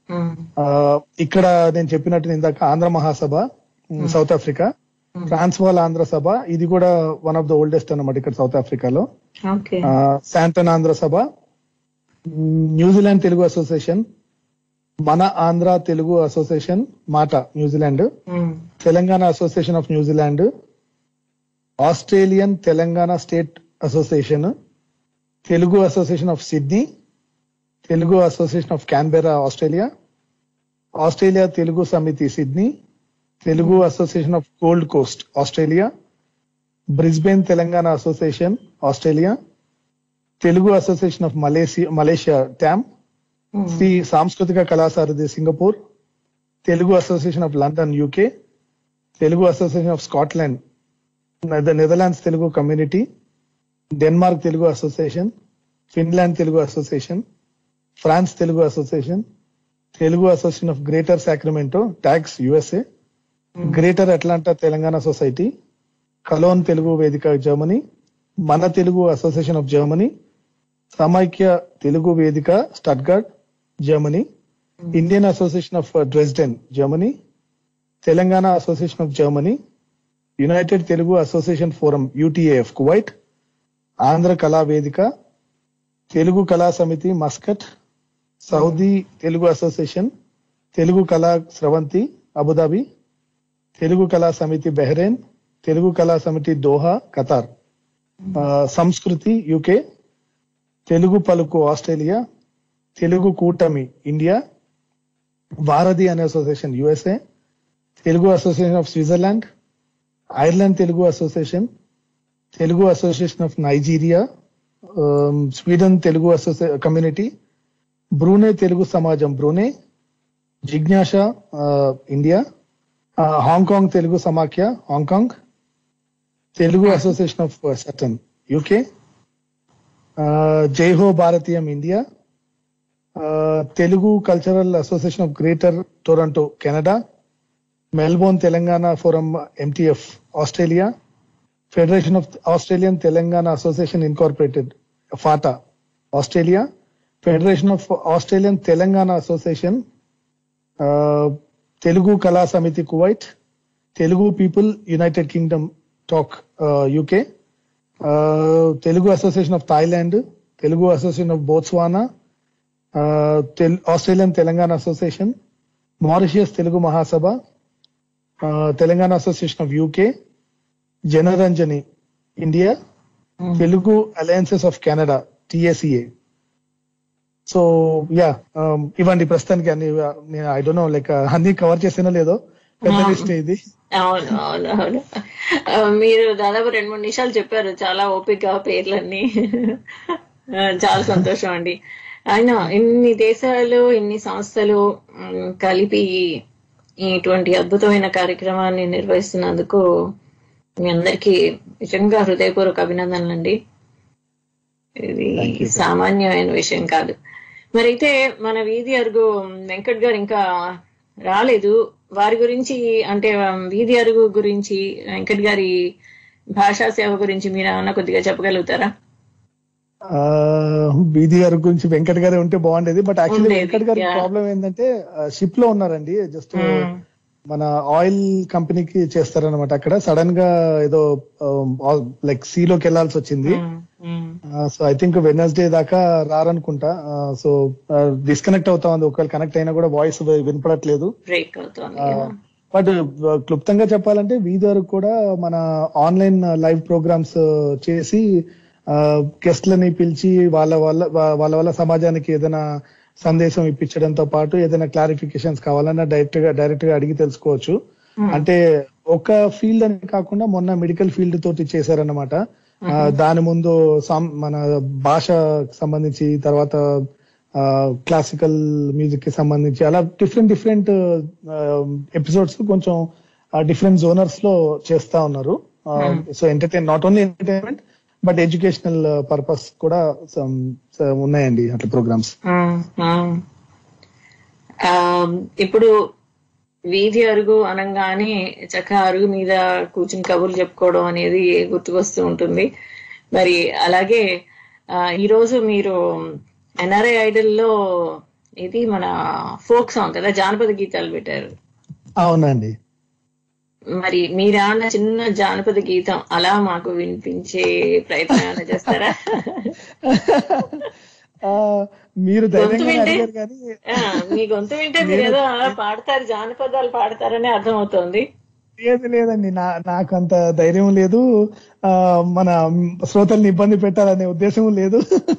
ఉమ్, ఆ, ఇక్కడ నేను చెప్పినట్టు ఇందాక ఆంధ్ర మహాసభ ఉమ్, South Africa Transvaal Andhra Sabha ఇది కూడా వన్ ఆఫ్ ద ఓల్డెస్ట్ అన్నమాట ఇక్కడ సౌత్ ఆఫ్రికాలో ఓకే ఆ, శాంటన్ ఆంధ్ర సభ ఉమ్, న్యూజిలాండ్ తెలుగు అసోసియేషన్ మన ఆంధ్ర తెలుగు అసోసియేషన్ మాట New Zealand um, Telangana association of New Zealand Australian Telangana state association Telugu association of Sydney Telugu association of Canberra Australia Australia Telugu Samiti Sydney Telugu association of Gold Coast Australia Brisbane Telangana association Australia Telugu association of Malaysia Malaysia TAM um, Sri Samskruthika Kalasarathi Singapore Telugu association of London UK Telugu association of Scotland నెద- Netherlands Telugu community Denmark Telugu association Finland Telugu association France Telugu association Telugu association of greater Sacramento TAGS USA greater Atlanta Telangana society Cologne Telugu Vedika Germany మన Telugu association of Germany Samaikya Telugu Vedika Stuttgart Germany Indian association of Dresden Germany Telangana association of Germany united Telugu association forum UTAF Kuwait Andhra Kala Vedika Telugu Kala Samithi Muscat Saudi Telugu association Telugu Kala Sravanthi Abu Dhabi Telugu Kala సమితి బెహ్రెయిన్ తెలుగు కళా సమితి దోహా ఖతార్ ఆ, సంస్కృతి యూకే తెలుగు పలుకు ఆస్ట్రేలియా తెలుగు కూటమి ఇండియా భారతి అనే association USA Telugu association of Switzerland Ireland Telugu association Telugu association of Nigeria um, Sweden Telugu అసోసియే community Brunei Telugu Samajam Brunei Jignasa ah, India ah, Hong Kong Telugu Samakhya Hong Kong Telugu association of Sutton UK Jaiho Bharatiyam India Telugu cultural association of greater Toronto Canada Melbourne Telangana forum MTF Australia federation of Australian Telangana association incorporated FATA Australia federation of Australian Telangana association Telugu Kala సమితి Kuwait Telugu people United Kingdom TAUK UK Telugu association of Thailand Telugu association of Botswana Australian Telangana association Mauritius Telugu Mahasabha Telangana association of UK Janaranjani India Telugu alliances of Canada TSEA so ya ఇవ్వండి ప్రస్తుతానికి అన్ని నేను ఐ డోంట్ నో లైక్ అన్ని కవర్ చేసినా లేదో పెద్ద లిస్ట్ ఇది అవును అవును అవును ఆ, మీరు దాదాపు రెండు మూడు నిమిషాలు చెప్పారు చాలా ఓపిక పేర్లన్నీ ఆ, చాలా సంతోషం అండి అయినా ఇన్ని దేశాలు ఇన్ని సంస్థలు ఉమ్, కలిపి ఇటువంటి అద్భుతమైన కార్యక్రమాన్ని నిర్వహిస్తున్నందుకు మీ అందరికీ నిజంగా హృదయపూర్వక అభినందనలు అండి ఇది Thank you, sir. సామాన్యమైన విషయం కాదు మరైతే మన వీధి అరుగు వెంకట్ గారు ఇంకా రాలేదు వారి గురించి అంటే వీధి అరుగు గురించి వెంకట్ గారి భాషా సేవ గురించి మీరు ఏమన్నా కొద్దిగా చెప్పగలుగుతారా ఆ, బీదీ గారి గురించి వెంకట్ గారే ఉంటే బాగుండేది బట్ యాక్చువల్లీ ఉండేది, వెంకట్ గారి yeah. ప్రాబ్లం ఏంటంటే షిప్ లో ఉన్నారండి జస్ట్ మ్మ్. మన ఆయిల్ కంపెనీకి చేస్తారనమాట అక్కడ సడన్ గా ఏదో లైక్ సీలోకి వెళ్లాల్సి వచ్చింది um, um, so I think Wednesday దాకా రారనుకుంటా సో డిస్కనెక్ట్ అవుతా ఉంది ఒకవేళ కనెక్ట్ అయినా కూడా వాయిస్ వినపడట్లేదు బ్రేక్ అవుతోంది బట్ క్లుప్తంగా చెప్పాలంటే వీధి వరకు కూడా మన ఆన్లైన్ లైవ్ ప్రోగ్రామ్స్ చేసి గెస్ట్లని పిలిచి వాళ్ళ వల్ల వా- వాళ్ళ వల్ల సమాజానికి ఏదైనా సందేశం ఇప్పించడంతో పాటు ఏదైనా క్లారిఫికేషన్స్ కావాలన్నా డైరెక్ట్ గా డైరెక్ట్ గా అడిగి తెలుసుకోవచ్చు అంటే ఒక ఫీల్డ్ అని కాకుండా మొన్న మెడికల్ ఫీల్డ్ తోటి చేశారన్నమాట ఆ, దాని ముందు సాం- మన భాష సంబంధించి తర్వాత క్లాసికల్ మ్యూజిక్ కి సంబంధించి అలా డిఫరెంట్ డిఫరెంట్ ఎపిసోడ్స్ కొంచెం డిఫరెంట్ జోనర్స్ లో చేస్తా ఉన్నారు so entertain not only entertainment but educational purpose కూడా some- some ఉన్నాయండి అట్లా ప్రోగ్రామ్స్ ఉమ్, ఉమ్. ఆ, ఇప్పుడు వీధి అరుగు అనగానే చక్క అరుగు మీద కూర్చుని కబుర్లు చెప్పుకోవడం అనేది గుర్తుకొస్తూ ఉంటుంది మరి అలాగే ఆ, ఈ రోజు మీరు ఎన్ఆర్ఐ ఐడల్ లో ఇది మన ఫోక్ సాంగ్ కదా జానపద గీతాలు పెట్టారు అవునండి మరి మీరేమన్నా చిన్న జానపద గీతం అలా మాకు వినిపించే ప్రయత్నం ఏమైనా చేస్తారా ఆ, మీరు గొంతు ధైర్యంగా వింటే అడిగారు కానీ ఆ, మీ గొంతు వింటే మీరు ఏదో అలా పాడతారు జానపదాలు పాడతారని అర్థమవుతోంది లేదు లేదండి నా నాకు అంత ధైర్యం లేదు ఆ మన శ్రోతల్ని ఇబ్బంది పెట్టాలనే ఉద్దేశం లేదు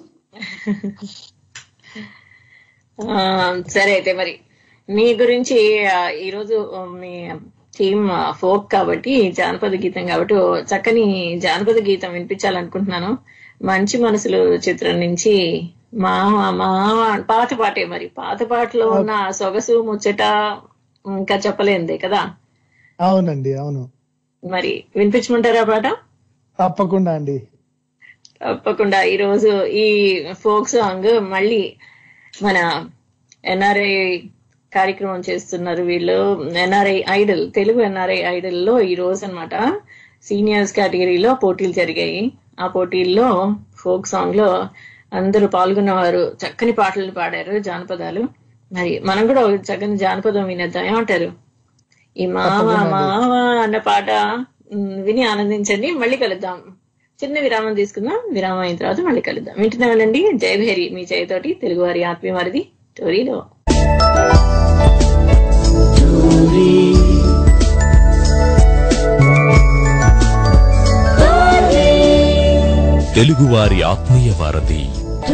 ఆ, సరే అయితే మరి మీ గురించి ఆ, ఈరోజు ఆ, మీ థీమ్ ఫోక్ కాబట్టి జానపద గీతం కాబట్టి ఓ చక్కని జానపద గీతం వినిపించాలనుకుంటున్నాను మంచి మనసులు చిత్రం నుంచి మామ మామ పాత పాటే మరి పాత పాటలో ఉన్న ఆ సొగసు ముచ్చట ఇంకా చెప్పలేందే కదా అవునండి అవును మరి వినిపించమంటారా పాట తప్పకుండా అండి తప్పకుండా ఈ రోజు ఈ ఫోక్ సాంగ్ మళ్ళీ మన ఎన్ఆర్ఐ కార్యక్రమం చేస్తున్నారు వీళ్ళు NRI idol Telugu NRI idol లో ఈ రోజు అన్నమాట సీనియర్స్ కేటగిరీలో పోటీలు జరిగాయి ఆ పోటీల్లో ఫోక్ సాంగ్ లో అందరూ పాల్గొన్నవారు చక్కని పాటలు పాడారు జానపదాలు మరి మనం కూడా ఒక చక్కని జానపదం వినేద్దాం ఏమంటారు ఈ మావ మావ అన్న పాట ఉమ్, విని ఆనందించండి మళ్ళీ కలుద్దాం చిన్న విరామం తీసుకుందాం విరామం అయిన తర్వాత మళ్ళీ కలుద్దాం వింటున్నామండి జయభేరి మీ జయతోటి తెలుగువారి ఆత్మీయవారిది టోరీలో తెలుగువారి ఆత్మీయ వారధి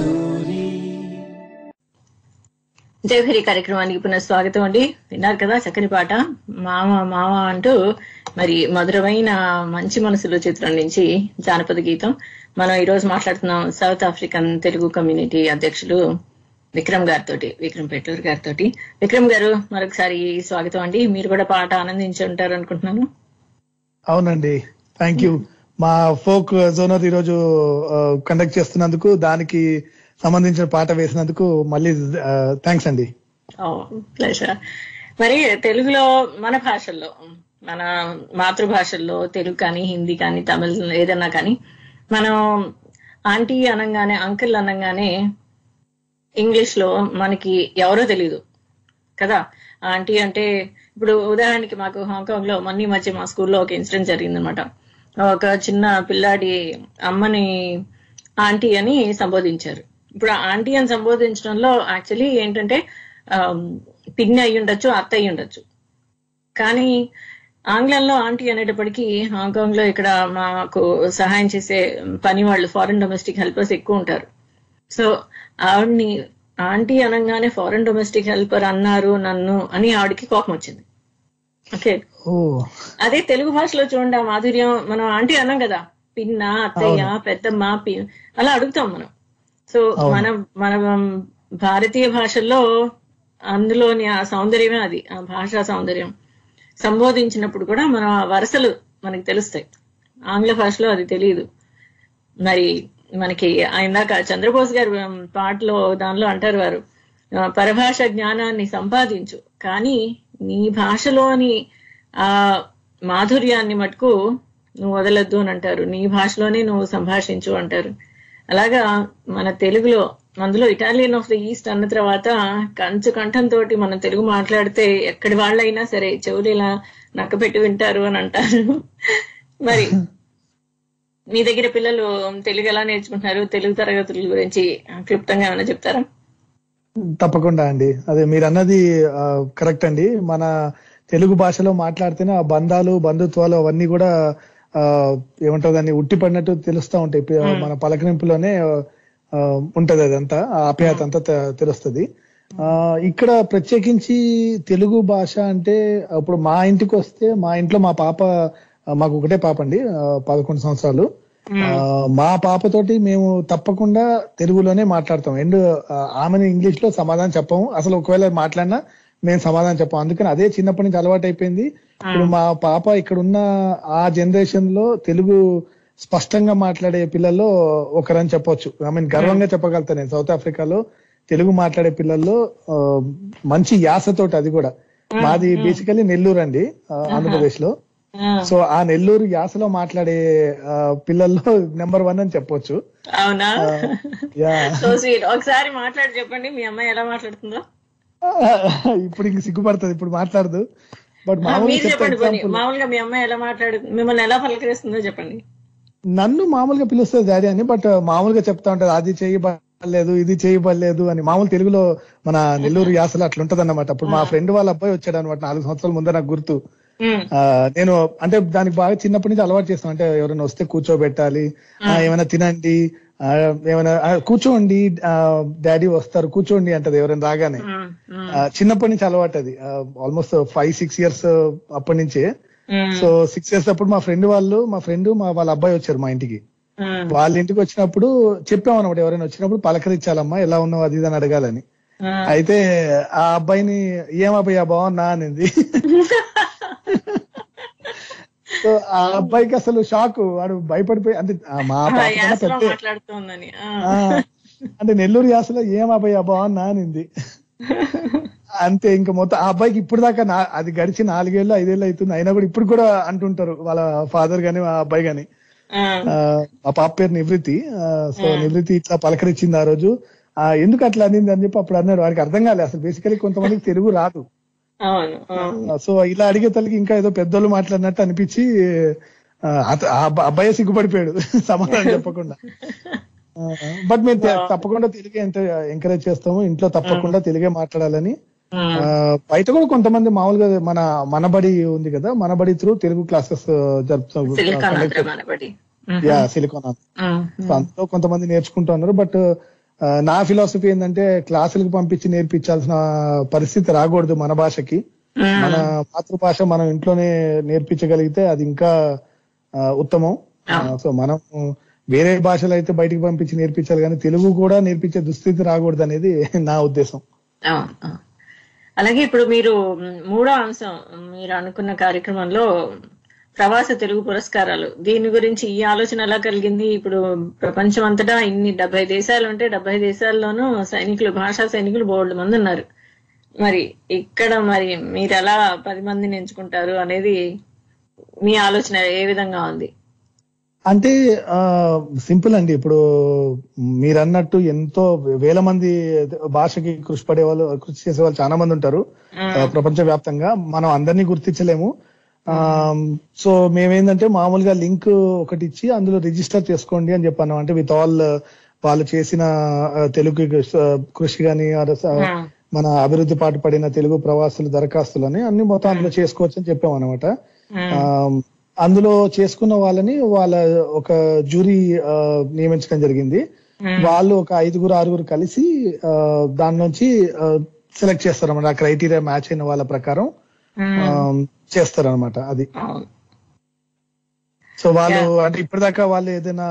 జయభేరి కార్యక్రమానికి పునః స్వాగతం అండి విన్నారు కదా చక్కని పాట మామ మామ అంటూ మరి మధురమైన మంచి మనసులు చిత్రం నుంచి జానపద గీతం మనం ఈ రోజు మాట్లాడుతున్నాం సౌత్ ఆఫ్రికన్ తెలుగు కమ్యూనిటీ అధ్యక్షులు విక్రమ్ గారితో విక్రమ్ పెట్లూరు గారితో విక్రమ్ గారు మరొకసారి స్వాగతం అండి మీరు కూడా పాట ఆనందించి ఉంటారు అనుకుంటున్నాను అవునండి థ్యాంక్ యూ మా ఫోక్ జోనర్ ఈ రోజు కండక్ట్ చేస్తున్నందుకు దానికి సంబంధించిన పాట వేసినందుకు మళ్ళీ థ్యాంక్స్ అండి ప్లెజర్ మరి తెలుగులో మన భాషల్లో మన మాతృభాషల్లో తెలుగు కానీ హిందీ కానీ తమిళ్ ఏదన్నా కానీ మనం ఆంటీ అనగానే అంకుల్ అనగానే ఇంగ్లీష్ లో మనకి ఎవరో తెలియదు కదా ఆంటీ అంటే ఇప్పుడు ఉదాహరణకి మాకు హాంకాంగ్ లో మొన్న ఈ మధ్య మా స్కూల్లో ఒక ఇన్సిడెంట్ జరిగిందనమాట ఒక చిన్న పిల్లాడి అమ్మని ఆంటీ అని సంబోధించారు ఇప్పుడు ఆ ఆంటీ అని సంబోధించడంలో యాక్చువల్లీ ఏంటంటే ఆమ్, పిన్ని అయి ఉండొచ్చు అత్త అయి ఉండొచ్చు కానీ ఆంగ్లంలో ఆంటీ అనేటప్పటికీ హాంకాంగ్ లో ఇక్కడ మాకు సహాయం చేసే పని వాళ్ళు ఫారెన్ డొమెస్టిక్ హెల్పర్స్ ఎక్కువ ఉంటారు సో ఆవిడ్ని ఆంటీ అనగానే ఫారెన్ డొమెస్టిక్ హెల్పర్ అన్నారు నన్ను అని ఆవిడకి కోపం వచ్చింది ఓకే ఓ అదే తెలుగు భాషలో చూడండి ఆ మాధుర్యం మనం ఆంటీ అన్నాం కదా పిన్న అత్తయ్య పెద్దమ్మ పి అలా అడుగుతాం మనం సో మన మన భారతీయ భాషల్లో అందులోని ఆ సౌందర్యమే అది ఆ భాషా సౌందర్యం సంబోధించినప్పుడు కూడా మనం ఆ వరుసలు మనకి తెలుస్తాయి ఆంగ్ల భాషలో అది తెలియదు మరి మనకి ఇందాక చంద్రబోస్ గారు ఉమ్, పాటలో దానిలో అంటారు వారు ఆ, పరభాష జ్ఞానాన్ని సంపాదించు కానీ నీ భాషలోని ఆ మాధుర్యాన్ని మటుకు నువ్వు వదలొద్దు అని అంటారు నీ భాషలోనే నువ్వు సంభాషించు అంటారు అలాగా మన తెలుగులో అందులో ఇటాలియన్ ఆఫ్ ద ఈస్ట్ అన్న తర్వాత కంచు కంఠంతో మనం తెలుగు మాట్లాడితే ఎక్కడి వాళ్ళైనా సరే చెవులు ఇలా నక్కపెట్టి వింటారు అని అంటారు మరి మీ దగ్గర పిల్లలు తెలుగు ఎలా నేర్చుకుంటున్నారు తెలుగు తరగతుల గురించి క్లుప్తంగా ఏమైనా చెప్తారా తప్పకుండా అండి అదే మీరు అన్నది కరెక్ట్ అండి మన తెలుగు భాషలో మాట్లాడితేనే ఆ బంధాలు బంధుత్వాలు అవన్నీ కూడా ఆ, ఏమంటారు దాన్ని ఉట్టిపడినట్టు తెలుస్తా ఉంటాయి పి- మన పలకరింపులోనే ఆ, ఉంటది అదంతా ఆ ఆప్యాయత అంతా తె- తెలుస్తది ఆ ఇక్కడ ప్రత్యేకించి తెలుగు భాష అంటే ఇప్పుడు మా ఇంటికి వస్తే మా ఇంట్లో మా పాప ఆ, మాకు ఒకటే పాప అండి ఆ, పదకొండు సంవత్సరాలు ఆ, మా పాపతోటి మేము తప్పకుండా తెలుగులోనే మాట్లాడతాం అండ్ ఆమెను ఇంగ్లీష్ లో సమాధానం చెప్పము అసలు ఒకవేళ మాట్లాడినా మేము సమాధానం చెప్పాం అందుకని అదే చిన్నప్పటి నుంచి అలవాటు అయిపోయింది ఇప్పుడు మా పాప ఇక్కడ ఉన్న ఆ జనరేషన్ లో తెలుగు స్పష్టంగా మాట్లాడే పిల్లల్లో ఒకరని చెప్పొచ్చు ఐ మీన్ గర్వంగా చెప్పగలుగుతాను నేను సౌత్ ఆఫ్రికాలో తెలుగు మాట్లాడే పిల్లల్లో ఆ, మంచి యాసతోటి అది కూడా మాది బేసికలీ నెల్లూరు అండి ఆ, ఆంధ్రప్రదేశ్ లో ఆ, సో ఆ నెల్లూరు యాసలో మాట్లాడే ఆ, పిల్లల్లో నెంబర్ వన్ అని చెప్పొచ్చు అవునా యా సో స్వీట్ ఒకసారి మాట్లాడి చెప్పండి మీ అమ్మాయి ఎలా మాట్లాడుతుందో ఇప్పుడు ఇంక సిగ్గుపడుతుంది ఇప్పుడు మాట్లాడదు బట్ ఆ, మామూలుగా మీరు చెప్తే చెప్పండి పోనీ example, మామూలుగా మీ అమ్మాయి ఎలా మాట్లాడు మిమ్మల్ని ఎలా పలకరిస్తుందో చెప్పండి నన్ను మామూలుగా పిలుస్తుంది డాడీ అని బట్ మామూలుగా చెప్తా ఉంటది అది చేయబడలేదు ఇది చేయబడలేదు అని మామూలు తెలుగులో మన నెల్లూరు యాసలో అట్లా ఉంటది అన్నమాట అప్పుడు మా ఫ్రెండ్ వాళ్ళ అబ్బాయి వచ్చాడు అనమాట నాలుగు సంవత్సరాల ముందే నాకు గుర్తు ఉమ్, ఆ, నేను అంటే దానికి బాగా చిన్నప్పటి నుంచి అలవాటు చేస్తాను అంటే ఎవరైనా వస్తే కూర్చోబెట్టాలి ఆ, ఏమైనా తినండి ఆ, ఏమైనా ఆ, కూర్చోండి డాడీ వస్తారు కూర్చోండి అంటది ఎవరైనా రాగానే ఉమ్, ఉమ్, ఆ, చిన్నప్పటి నుంచి అలవాటు అది ఆల్మోస్ట్ ఫైవ్ సిక్స్ ఇయర్స్ అప్పటి నుంచే ఉమ్, సో సిక్స్ ఇయర్స్ అప్పుడు మా ఫ్రెండ్ వాళ్ళు మా ఫ్రెండ్ మా వాళ్ళ అబ్బాయి వచ్చారు మా ఇంటికి ఉమ్, వాళ్ళ ఇంటికి వచ్చినప్పుడు చెప్పాం అనమాట ఎవరైనా వచ్చినప్పుడు పలకరించాలమ్మా ఎలా ఉన్నావు అది ఇది అని అడగాలని ఉమ్. అయితే ఆ అబ్బాయిని ఏం అబ్బాయి బాగున్నా అనింది సో ఆ అబ్బాయికి అసలు షాక్ వాడు భయపడిపోయి అంటే ఆ మా ఆ, పాప కన్నా యాసలో పెద్దే. మాట్లాడుతోందని ఆ. ఆ, అంటే నెల్లూరు యాసలో ఏం అబ్బాయి బాగున్నా అనింది అంతే ఇంకా మొత్తం ఆ అబ్బాయికి ఇప్పుడు దాకా నా- అది గడిచి నాలుగేళ్ళు ఐదేళ్ళు అవుతుంది అయినా కూడా ఇప్పుడు కూడా అంటుంటారు వాళ్ళ ఫాదర్ గాని ఆ అబ్బాయి గాని ఆ, ఆ, మా పాప పేరు నివృత్తి ఆ, సో నివృత్తి ఇట్లా పలకరించింది ఆ రోజు ఆ ఎందుకు అట్లా అనింది అని చెప్పి అప్పుడు అన్నాడు వాడికి అర్థం కాలేదు అసలు బేసికలీ కొంతమందికి తెలుగు రాదు అవును అవును. సో ఇలా అడిగే తల్లికి ఇంకా ఏదో పెద్దోళ్ళు మాట్లాడినట్టు అనిపించి ఆ, అత- ఆ అబ్బ- అబ్బాయి సిగ్గుపడిపోయాడు సమాధానం చెప్పకుండా బట్ మేము తె- తప్పకుండా తెలుగే ఎంకరేజ్ చేస్తాము ఇంట్లో తప్పకుండా తెలుగే మాట్లాడాలని ఉమ్, ఆ, బయట కూడా కొంతమంది మామూలుగా మన మనబడి ఉంది కదా మనబడి త్రూ తెలుగు క్లాసెస్ జరుపుతాం Silicon Andhra Manabadi um, yeah Silicon um, so అందులో కొంతమంది నేర్చుకుంటున్నారు బట్ నా ఫిలాసఫీ ఏంటంటే క్లాసులకు పంపించి నేర్పించాల్సిన పరిస్థితి రాకూడదు మన భాషకి ఉమ్, మన మాతృభాష మనం ఇంట్లోనే నేర్పించగలిగితే అది ఇంకా ఆ, ఉత్తమం ఆ, సో మనం వేరే భాషలు అయితే బయటికి పంపించి నేర్పించాలి కానీ తెలుగు కూడా నేర్పించే దుస్థితి రాకూడదు అనేది నా ఉద్దేశం అవును, అవును. అలాగే ఇప్పుడు మీరు మ్, మూడో అంశం మీరు అనుకున్న కార్యక్రమంలో ప్రవాస తెలుగు పురస్కారాలు దీని గురించి ఈ ఆలోచన ఎలా కలిగింది ఇప్పుడు ప్రపంచం అంతటా ఇన్ని డెబ్బై దేశాలు ఉంటే డెబ్బై దేశాల్లోనూ సైనికులు భాషా సైనికులు బోల్డ్ మంది ఉన్నారు మరి ఇక్కడ మరి మీరు ఎలా పది మందిని ఎంచుకుంటారు అనేది మీ ఆలోచన ఏ విధంగా ఉంది అంటే ఆ సింపుల్ అండి ఇప్పుడు మీరు అన్నట్టు ఎంతో వేల మంది భాషకి కృషి పడే వాళ్ళు కృషి చేసే వాళ్ళు చాలా మంది ఉంటారు ఆ, ప్రపంచ వ్యాప్తంగా మనం అందరినీ గుర్తించలేము ఆ సో మేమేందంటే మామూలుగా లింక్ ఒకటి ఇచ్చి అందులో రిజిస్టర్ చేసుకోండి అని చెప్పాను అంటే విత్ ఆల్ వాళ్ళు చేసిన ఆ, తెలుగు కృషి కానీ మన అభివృద్ధి పాటు పడిన తెలుగు ప్రవాసుల దరఖాస్తులని అన్ని మొత్తం అందులో చేసుకోవచ్చు అని చెప్పాం అనమాట ఆ, అందులో చేసుకున్న వాళ్ళని వాళ్ళ ఒక జ్యూరీ ఆ, నియమించడం జరిగింది వాళ్ళు ఒక ఐదుగురు ఆరుగురు కలిసి ఆ, దాని నుంచి సెలెక్ట్ చేస్తారు అనమాట ఆ క్రైటీరియా మ్యాచ్ అయిన వాళ్ళ ప్రకారం చేస్తారు అనమాట అది అవును సో వాళ్ళు అంటే ఇప్పటిదాకా వాళ్ళు ఏదైనా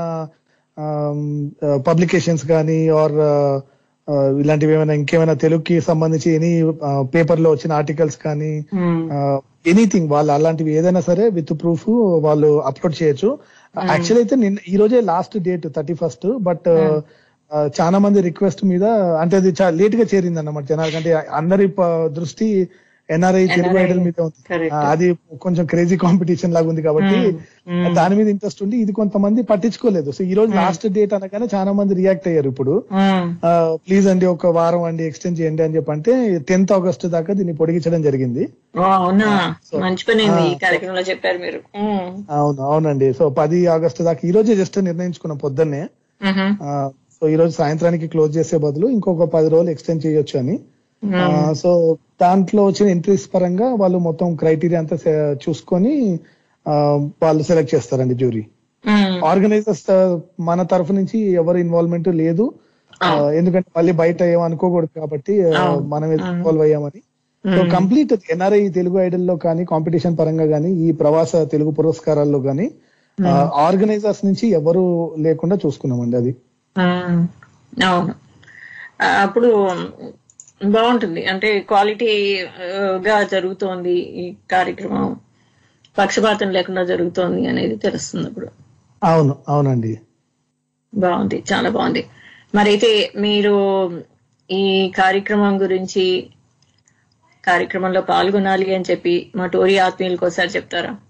పబ్లికేషన్స్ కానీ ఆర్ ఇలాంటివి ఏమైనా ఇంకేమైనా తెలుగుకి సంబంధించి ఎనీ పేపర్ లో వచ్చిన ఆర్టికల్స్ కానీ ఉమ్, ఎనీథింగ్ వాళ్ళు అలాంటివి ఏదైనా సరే విత్ ప్రూఫ్ వాళ్ళు అప్లోడ్ చేయొచ్చు యాక్చువల్ అయితే నిన్న ఈ రోజే last date thirty first but చాలా మంది రిక్వెస్ట్ మీద అంటే అది చాలా లేట్ గా చేరింది అన్నమాట జనాలకి అంటే అందరి ప- దృష్టి ఎన్ఆర్ఐ తెలుగు ఐడల్ మీద ఉంది Correct. ఆ, అది కొంచెం క్రేజీ కాంపిటీషన్ లాగా ఉంది కాబట్టి దాని మీద ఇంట్రెస్ట్ ఉండి ఇది కొంతమంది పట్టించుకోలేదు సో ఈ రోజు లాస్ట్ డేట్ అనగానే చాలా మంది రియాక్ట్ అయ్యారు ఇప్పుడు ఉమ్, ప్లీజ్ అండి ఒక వారం అండి ఎక్స్టెండ్ చేయండి అని చెప్పి అంటే టెన్త్ ఆగస్ట్ దాకా దీన్ని పొడిగించడం జరిగింది ఓ, అవునా మంచి పని అయింది ఈ కార్యక్రమంలో చెప్పారు మీరు ఉమ్, అవును అవునండి సో పది ఆగస్టు దాకా ఈ రోజే జస్ట్ నిర్ణయించుకున్నాం పొద్దున్నే ఉహు, ఆ, సో ఈ రోజు సాయంత్రానికి క్లోజ్ చేసే బదులు ఇంకొక పది రోజులు ఎక్స్టెండ్ చేయొచ్చు అని ఆ, సో దాంట్లో వచ్చిన ఎంట్రీస్ పరంగా వాళ్ళు మొత్తం క్రైటీరియా అంతా సె- చూసుకొని ఆ, వాళ్ళు సెలెక్ట్ చేస్తారండి జ్యూరీ ఉమ్, ఆర్గనైజర్స్ మన తరఫు నుంచి ఎవరు ఇన్వాల్వ్మెంట్ లేదు ఆ, ఎందుకంటే మళ్ళీ బయట ఏమనుకోకూడదు కాబట్టి ఆ, మనం ఇన్వాల్వ్ అయ్యామని so complete NRI Telugu Idol లో కానీ కాంపిటీషన్ పరంగా కానీ ఈ ప్రవాస తెలుగు పురస్కారాల్లో కానీ ఆర్గనైజర్స్ నుంచి ఎవరు లేకుండా చూసుకున్నామండి అది ఉమ్, అవును ఆ, అప్పుడు బాగుంటుంది అంటే క్వాలిటీ గా జరుగుతోంది ఈ కార్యక్రమం పక్షపాతం లేకుండా జరుగుతోంది అనేది తెలుస్తుంది అప్పుడు అవును అవునండి బాగుంది చాలా బాగుంది మరైతే మీరు ఈ కార్యక్రమం గురించి కార్యక్రమంలో పాల్గొనాలి అని చెప్పి మా టోరీ ఆత్మీయులకు ఒకసారి చెప్తారా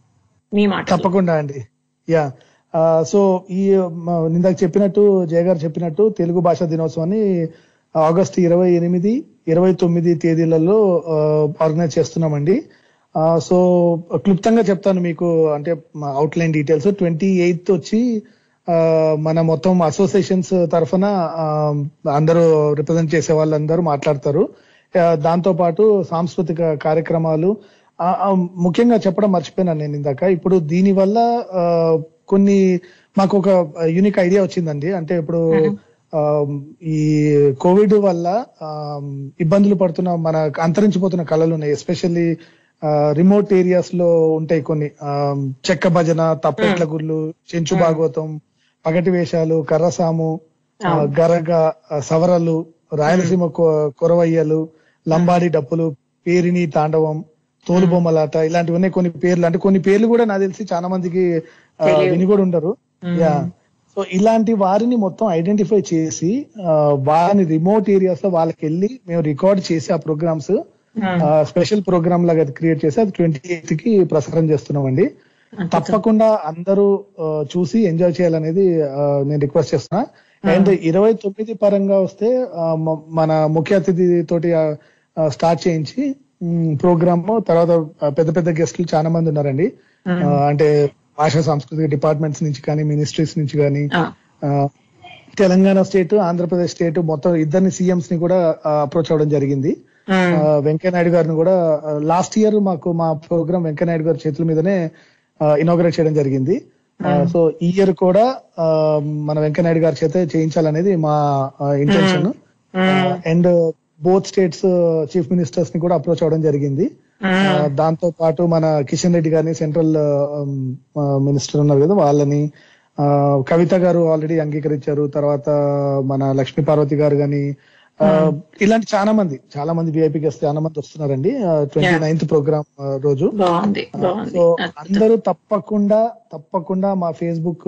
మీ మాట తప్పకుండా అండి యా ఆ, సో ఈ మ- ఇందాక చెప్పినట్టు జయ గారు చెప్పినట్టు తెలుగు భాషా దినోత్సవాన్ని ఆగస్టు ఇరవై ఎనిమిది ఇరవై తొమ్మిది తేదీలలో ఆర్గనైజ్ చేస్తున్నామండి ఆ, సో క్లుప్తంగా చెప్తాను మీకు అంటే అవుట్లైన్ డీటెయిల్స్ ట్వంటీ ఎయిత్ వచ్చి ఆ, మన మొత్తం అసోసియేషన్స్ తరఫున ఆ, అందరూ రిప్రజెంట్ చేసే వాళ్ళందరూ మాట్లాడతారు ఆ, దాంతో పాటు సాంస్కృతిక కార్యక్రమాలు ఆ, ఆ, ముఖ్యంగా చెప్పడం మర్చిపోయినాను నేను ఇందాక ఇప్పుడు దీని వల్ల ఆ, కొన్ని మాకు ఒక యూనిక్ ఐడియా వచ్చిందండి అంటే ఇప్పుడు ఆ, ఈ కోవిడ్ వల్ల ఆ, ఇబ్బందులు పడుతున్న మన అంతరించిపోతున్న కళలు ఉన్నాయి ఎస్పెషల్లీ రిమోట్ ఏరియాస్ లో ఉంటాయి కొన్ని ఆ, చెక్క భజన తప్పెట్ల గుళ్ళు చెంచు భాగవతం పగటి వేషాలు కర్రసాము ఆ, గరగ ఆ, సవరలు రాయలసీమ కొ- కొరవయ్యలు లంబాడి డప్పులు పేరిని తాండవం తోలుబొమ్మలాట ఇలాంటివన్నీ కొన్ని పేర్లు అంటే కొన్ని పేర్లు కూడా నాకు తెలిసి చాలా మందికి ఆ, విని కూడా ఉండరు యా సో ఇలాంటి వారిని మొత్తం ఐడెంటిఫై చేసి ఆ, వారిని రిమోట్ ఏరియాస్ లో వాళ్ళకి వెళ్ళి మేము రికార్డ్ చేసి ఆ ప్రోగ్రామ్స్ స్పెషల్ ప్రోగ్రామ్ లాగా క్రియేట్ చేసి అది ట్వంటీ ఎయిత్ కి ప్రసారం చేస్తున్నామండి తప్పకుండా అందరూ ఆ, చూసి ఎంజాయ్ చేయాలనేది ఆ, నేను రిక్వెస్ట్ చేస్తున్నా అండ్ ఇరవై తొమ్మిది పరంగా వస్తే ఆ, మ- మన ముఖ్య అతిథి తోటి స్టార్ట్ చేయించి ప్రోగ్రామ్ తర్వాత ఆ, పెద్ద పెద్ద గెస్టులు చాలా మంది ఉన్నారండి ఆ, అంటే భాషా సాంస్కృతిక డిపార్ట్మెంట్స్ నుంచి కానీ మినిస్ట్రీస్ నుంచి కానీ ఆ, ఆ, తెలంగాణ స్టేట్ ఆంధ్రప్రదేశ్ స్టేట్ మొత్తం ఇద్దరిని సీఎంస్ ని కూడా అప్రోచ్ అవ్వడం జరిగింది ఉమ్, ఆ, వెంకయ్యనాయుడు గారిని కూడా లాస్ట్ ఇయర్ మాకు మా ప్రోగ్రామ్ వెంకయ్యనాయుడు గారి చేతుల మీదనే ఇనాగ్రేట్ చేయడం జరిగింది సో ఈ ఇయర్ కూడా ఆ, మన వెంకయ్యనాయుడు గారి చేత చేయించాలనేది మా intention and both states chief ministers ని కూడా అప్రోచ్ అవ్వడం జరిగింది ఆ, దాంతో పాటు మన కిషన్ రెడ్డి గారిని సెంట్రల్ మినిస్టర్ ఉన్నారు కదా వాళ్ళని ఆ, కవిత గారు ఆల్రెడీ అంగీకరించారు తర్వాత మన లక్ష్మీ పార్వతి గారు గాని ఆ, ఇలాంటి చాలా మంది చాలా మంది విఐపి గెస్ట్ చాలా మంది వస్తున్నారండి ట్వంటీ నైన్త్ ప్రోగ్రామ్ రోజు బాగుంది బాగుంది సో అందరూ తప్పకుండా తప్పకుండా మా ఫేస్బుక్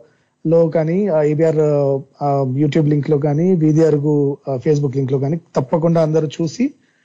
లో కానీ ఈబిఆర్ యూట్యూబ్ లింక్ లో కానీ వీధి అరుగు ఫేస్బుక్ లింక్ లో కానీ తప్పకుండా అందరూ చూసి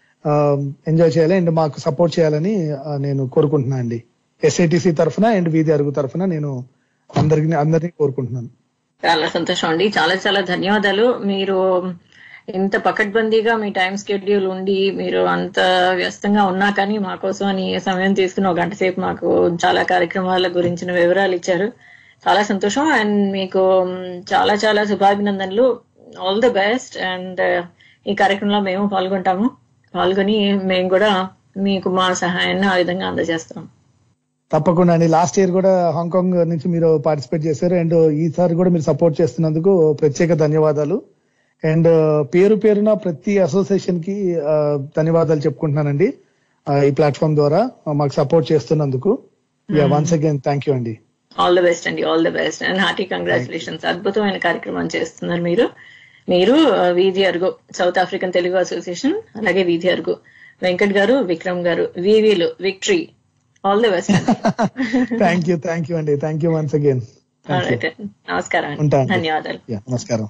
ఎంజాయ్ చేయాలి అండ్ మాకు సపోర్ట్ చేయాలని ఆ, నేను కోరుకుంటున్నా అండి ఎస్ఐటిసి తరఫున అండ్ వీధి అరుగు తరఫున నేను అందరికి అందరినీ కోరుకుంటున్నాను చాలా సంతోషం అండి చాలా చాలా ధన్యవాదాలు మీరు ఇంత పకడ్బందీగా మీ టైం స్కెడ్యూల్ ఉండి మీరు అంత వ్యస్తంగా ఉన్నా కానీ మా కోసం అని సమయం తీసుకుని ఒక గంట సేపు మాకు చాలా కార్యక్రమాల గురించిన వివరాలు ఇచ్చారు చాలా సంతోషం అండ్ మీకు మ్, చాలా చాలా శుభాభినందనలు ఆల్ ది బెస్ట్ అండ్ ఈ కార్యక్రమంలో మేము పాల్గొంటాము పాల్గొని మేము కూడా మీకు మా సహాయాన్ని ఆ విధంగా అందజేస్తాం తప్పకుండా అండి లాస్ట్ ఇయర్ కూడా హాంకాంగ్ నుంచి మీరు పార్టిసిపేట్ చేశారు అండ్ ఈసారి కూడా మీరు సపోర్ట్ చేస్తున్నందుకు ప్రత్యేక ధన్యవాదాలు అండ్ పేరు పేరున ప్రతి అసోసియేషన్ కి ఆ, ధన్యవాదాలు చెప్పుకుంటున్నానండి ఆ, ఈ ప్లాట్ఫామ్ ద్వారా మాకు సపోర్ట్ చేస్తున్నందుకు వన్స్ అగైన్ థ్యాంక్ యూ అండి ఆల్ ద బెస్ట్ అండి all the best and hearty congratulations అద్భుతమైన కార్యక్రమం చేస్తున్నారు మీరు మీరు ఆ, వీధి అరుగు సౌత్ ఆఫ్రికన్ తెలుగు అసోసియేషన్ అలాగే వీధి అరుగు వెంకట్ గారు విక్రమ్ గారు వీవీలు విక్టరీ ఆల్ ద బెస్ట్ అండి థ్యాంక్ యూ థ్యాంక్ యూ అండి thank you once again Alright. నమస్కారం అండి ఉంటాను. ధన్యవాదాలు నమస్కారం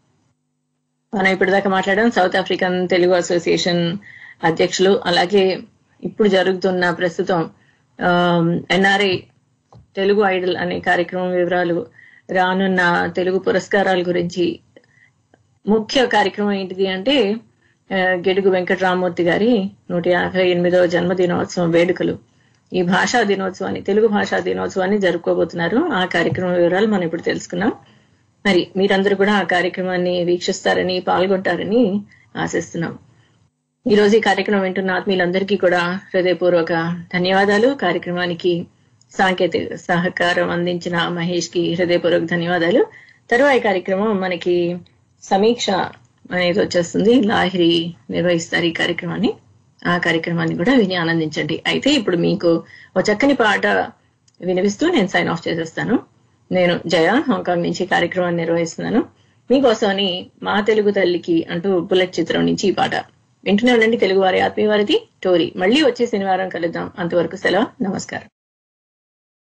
మనం ఇప్పటిదాకా మాట్లాడాం సౌత్ ఆఫ్రికన్ తెలుగు అసోసియేషన్ అధ్యక్షులు అలాగే ఇప్పుడు జరుగుతున్న ప్రస్తుతం ఎన్ఆర్ఐ తెలుగు ఐడల్ అనే కార్యక్రమం వివరాలు రానున్న తెలుగు పురస్కారాల గురించి ముఖ్య కార్యక్రమం ఏంటిది అంటే ఆ, గెడుగు వెంకటరామూర్తి గారి నూట యాభై ఎనిమిదవ జన్మదినోత్సవం వేడుకలు ఈ భాషా దినోత్సవాన్ని తెలుగు భాషా దినోత్సవాన్ని జరుపుకోబోతున్నారు ఆ కార్యక్రమం వివరాలు మనం ఇప్పుడు తెలుసుకున్నాం మరి మీరందరూ కూడా ఆ కార్యక్రమాన్ని వీక్షిస్తారని పాల్గొంటారని ఆశిస్తున్నాం ఈ రోజు ఈ కార్యక్రమం వింటున్న ఆత్మీయులందరికీ కూడా హృదయపూర్వక ధన్యవాదాలు కార్యక్రమానికి సాంకేతిక సహకారం అందించిన మహేష్ కి హృదయపూర్వక ధన్యవాదాలు తరువాయి కార్యక్రమం మనకి సమీక్ష అనేది వచ్చేస్తుంది లాహిరి నిర్వహిస్తారు ఈ కార్యక్రమాన్ని ఆ కార్యక్రమాన్ని కూడా విని ఆనందించండి అయితే ఇప్పుడు మీకు ఒక చక్కని పాట వినిపిస్తూ నేను సైన్ ఆఫ్ చేసేస్తాను నేను జయ హాంకాంగ్ నుంచి కార్యక్రమాన్ని నిర్వహిస్తున్నాను మీకోసమని మా తెలుగు తల్లికి అంటూ బుల్లెట్ చిత్రం నుంచి ఈ పాట వింటూనే ఉండండి తెలుగు వారి ఆత్మీయ వారిది టోరీ మళ్ళీ వచ్చే శనివారం కలుద్దాం అంతవరకు సెలవు నమస్కారం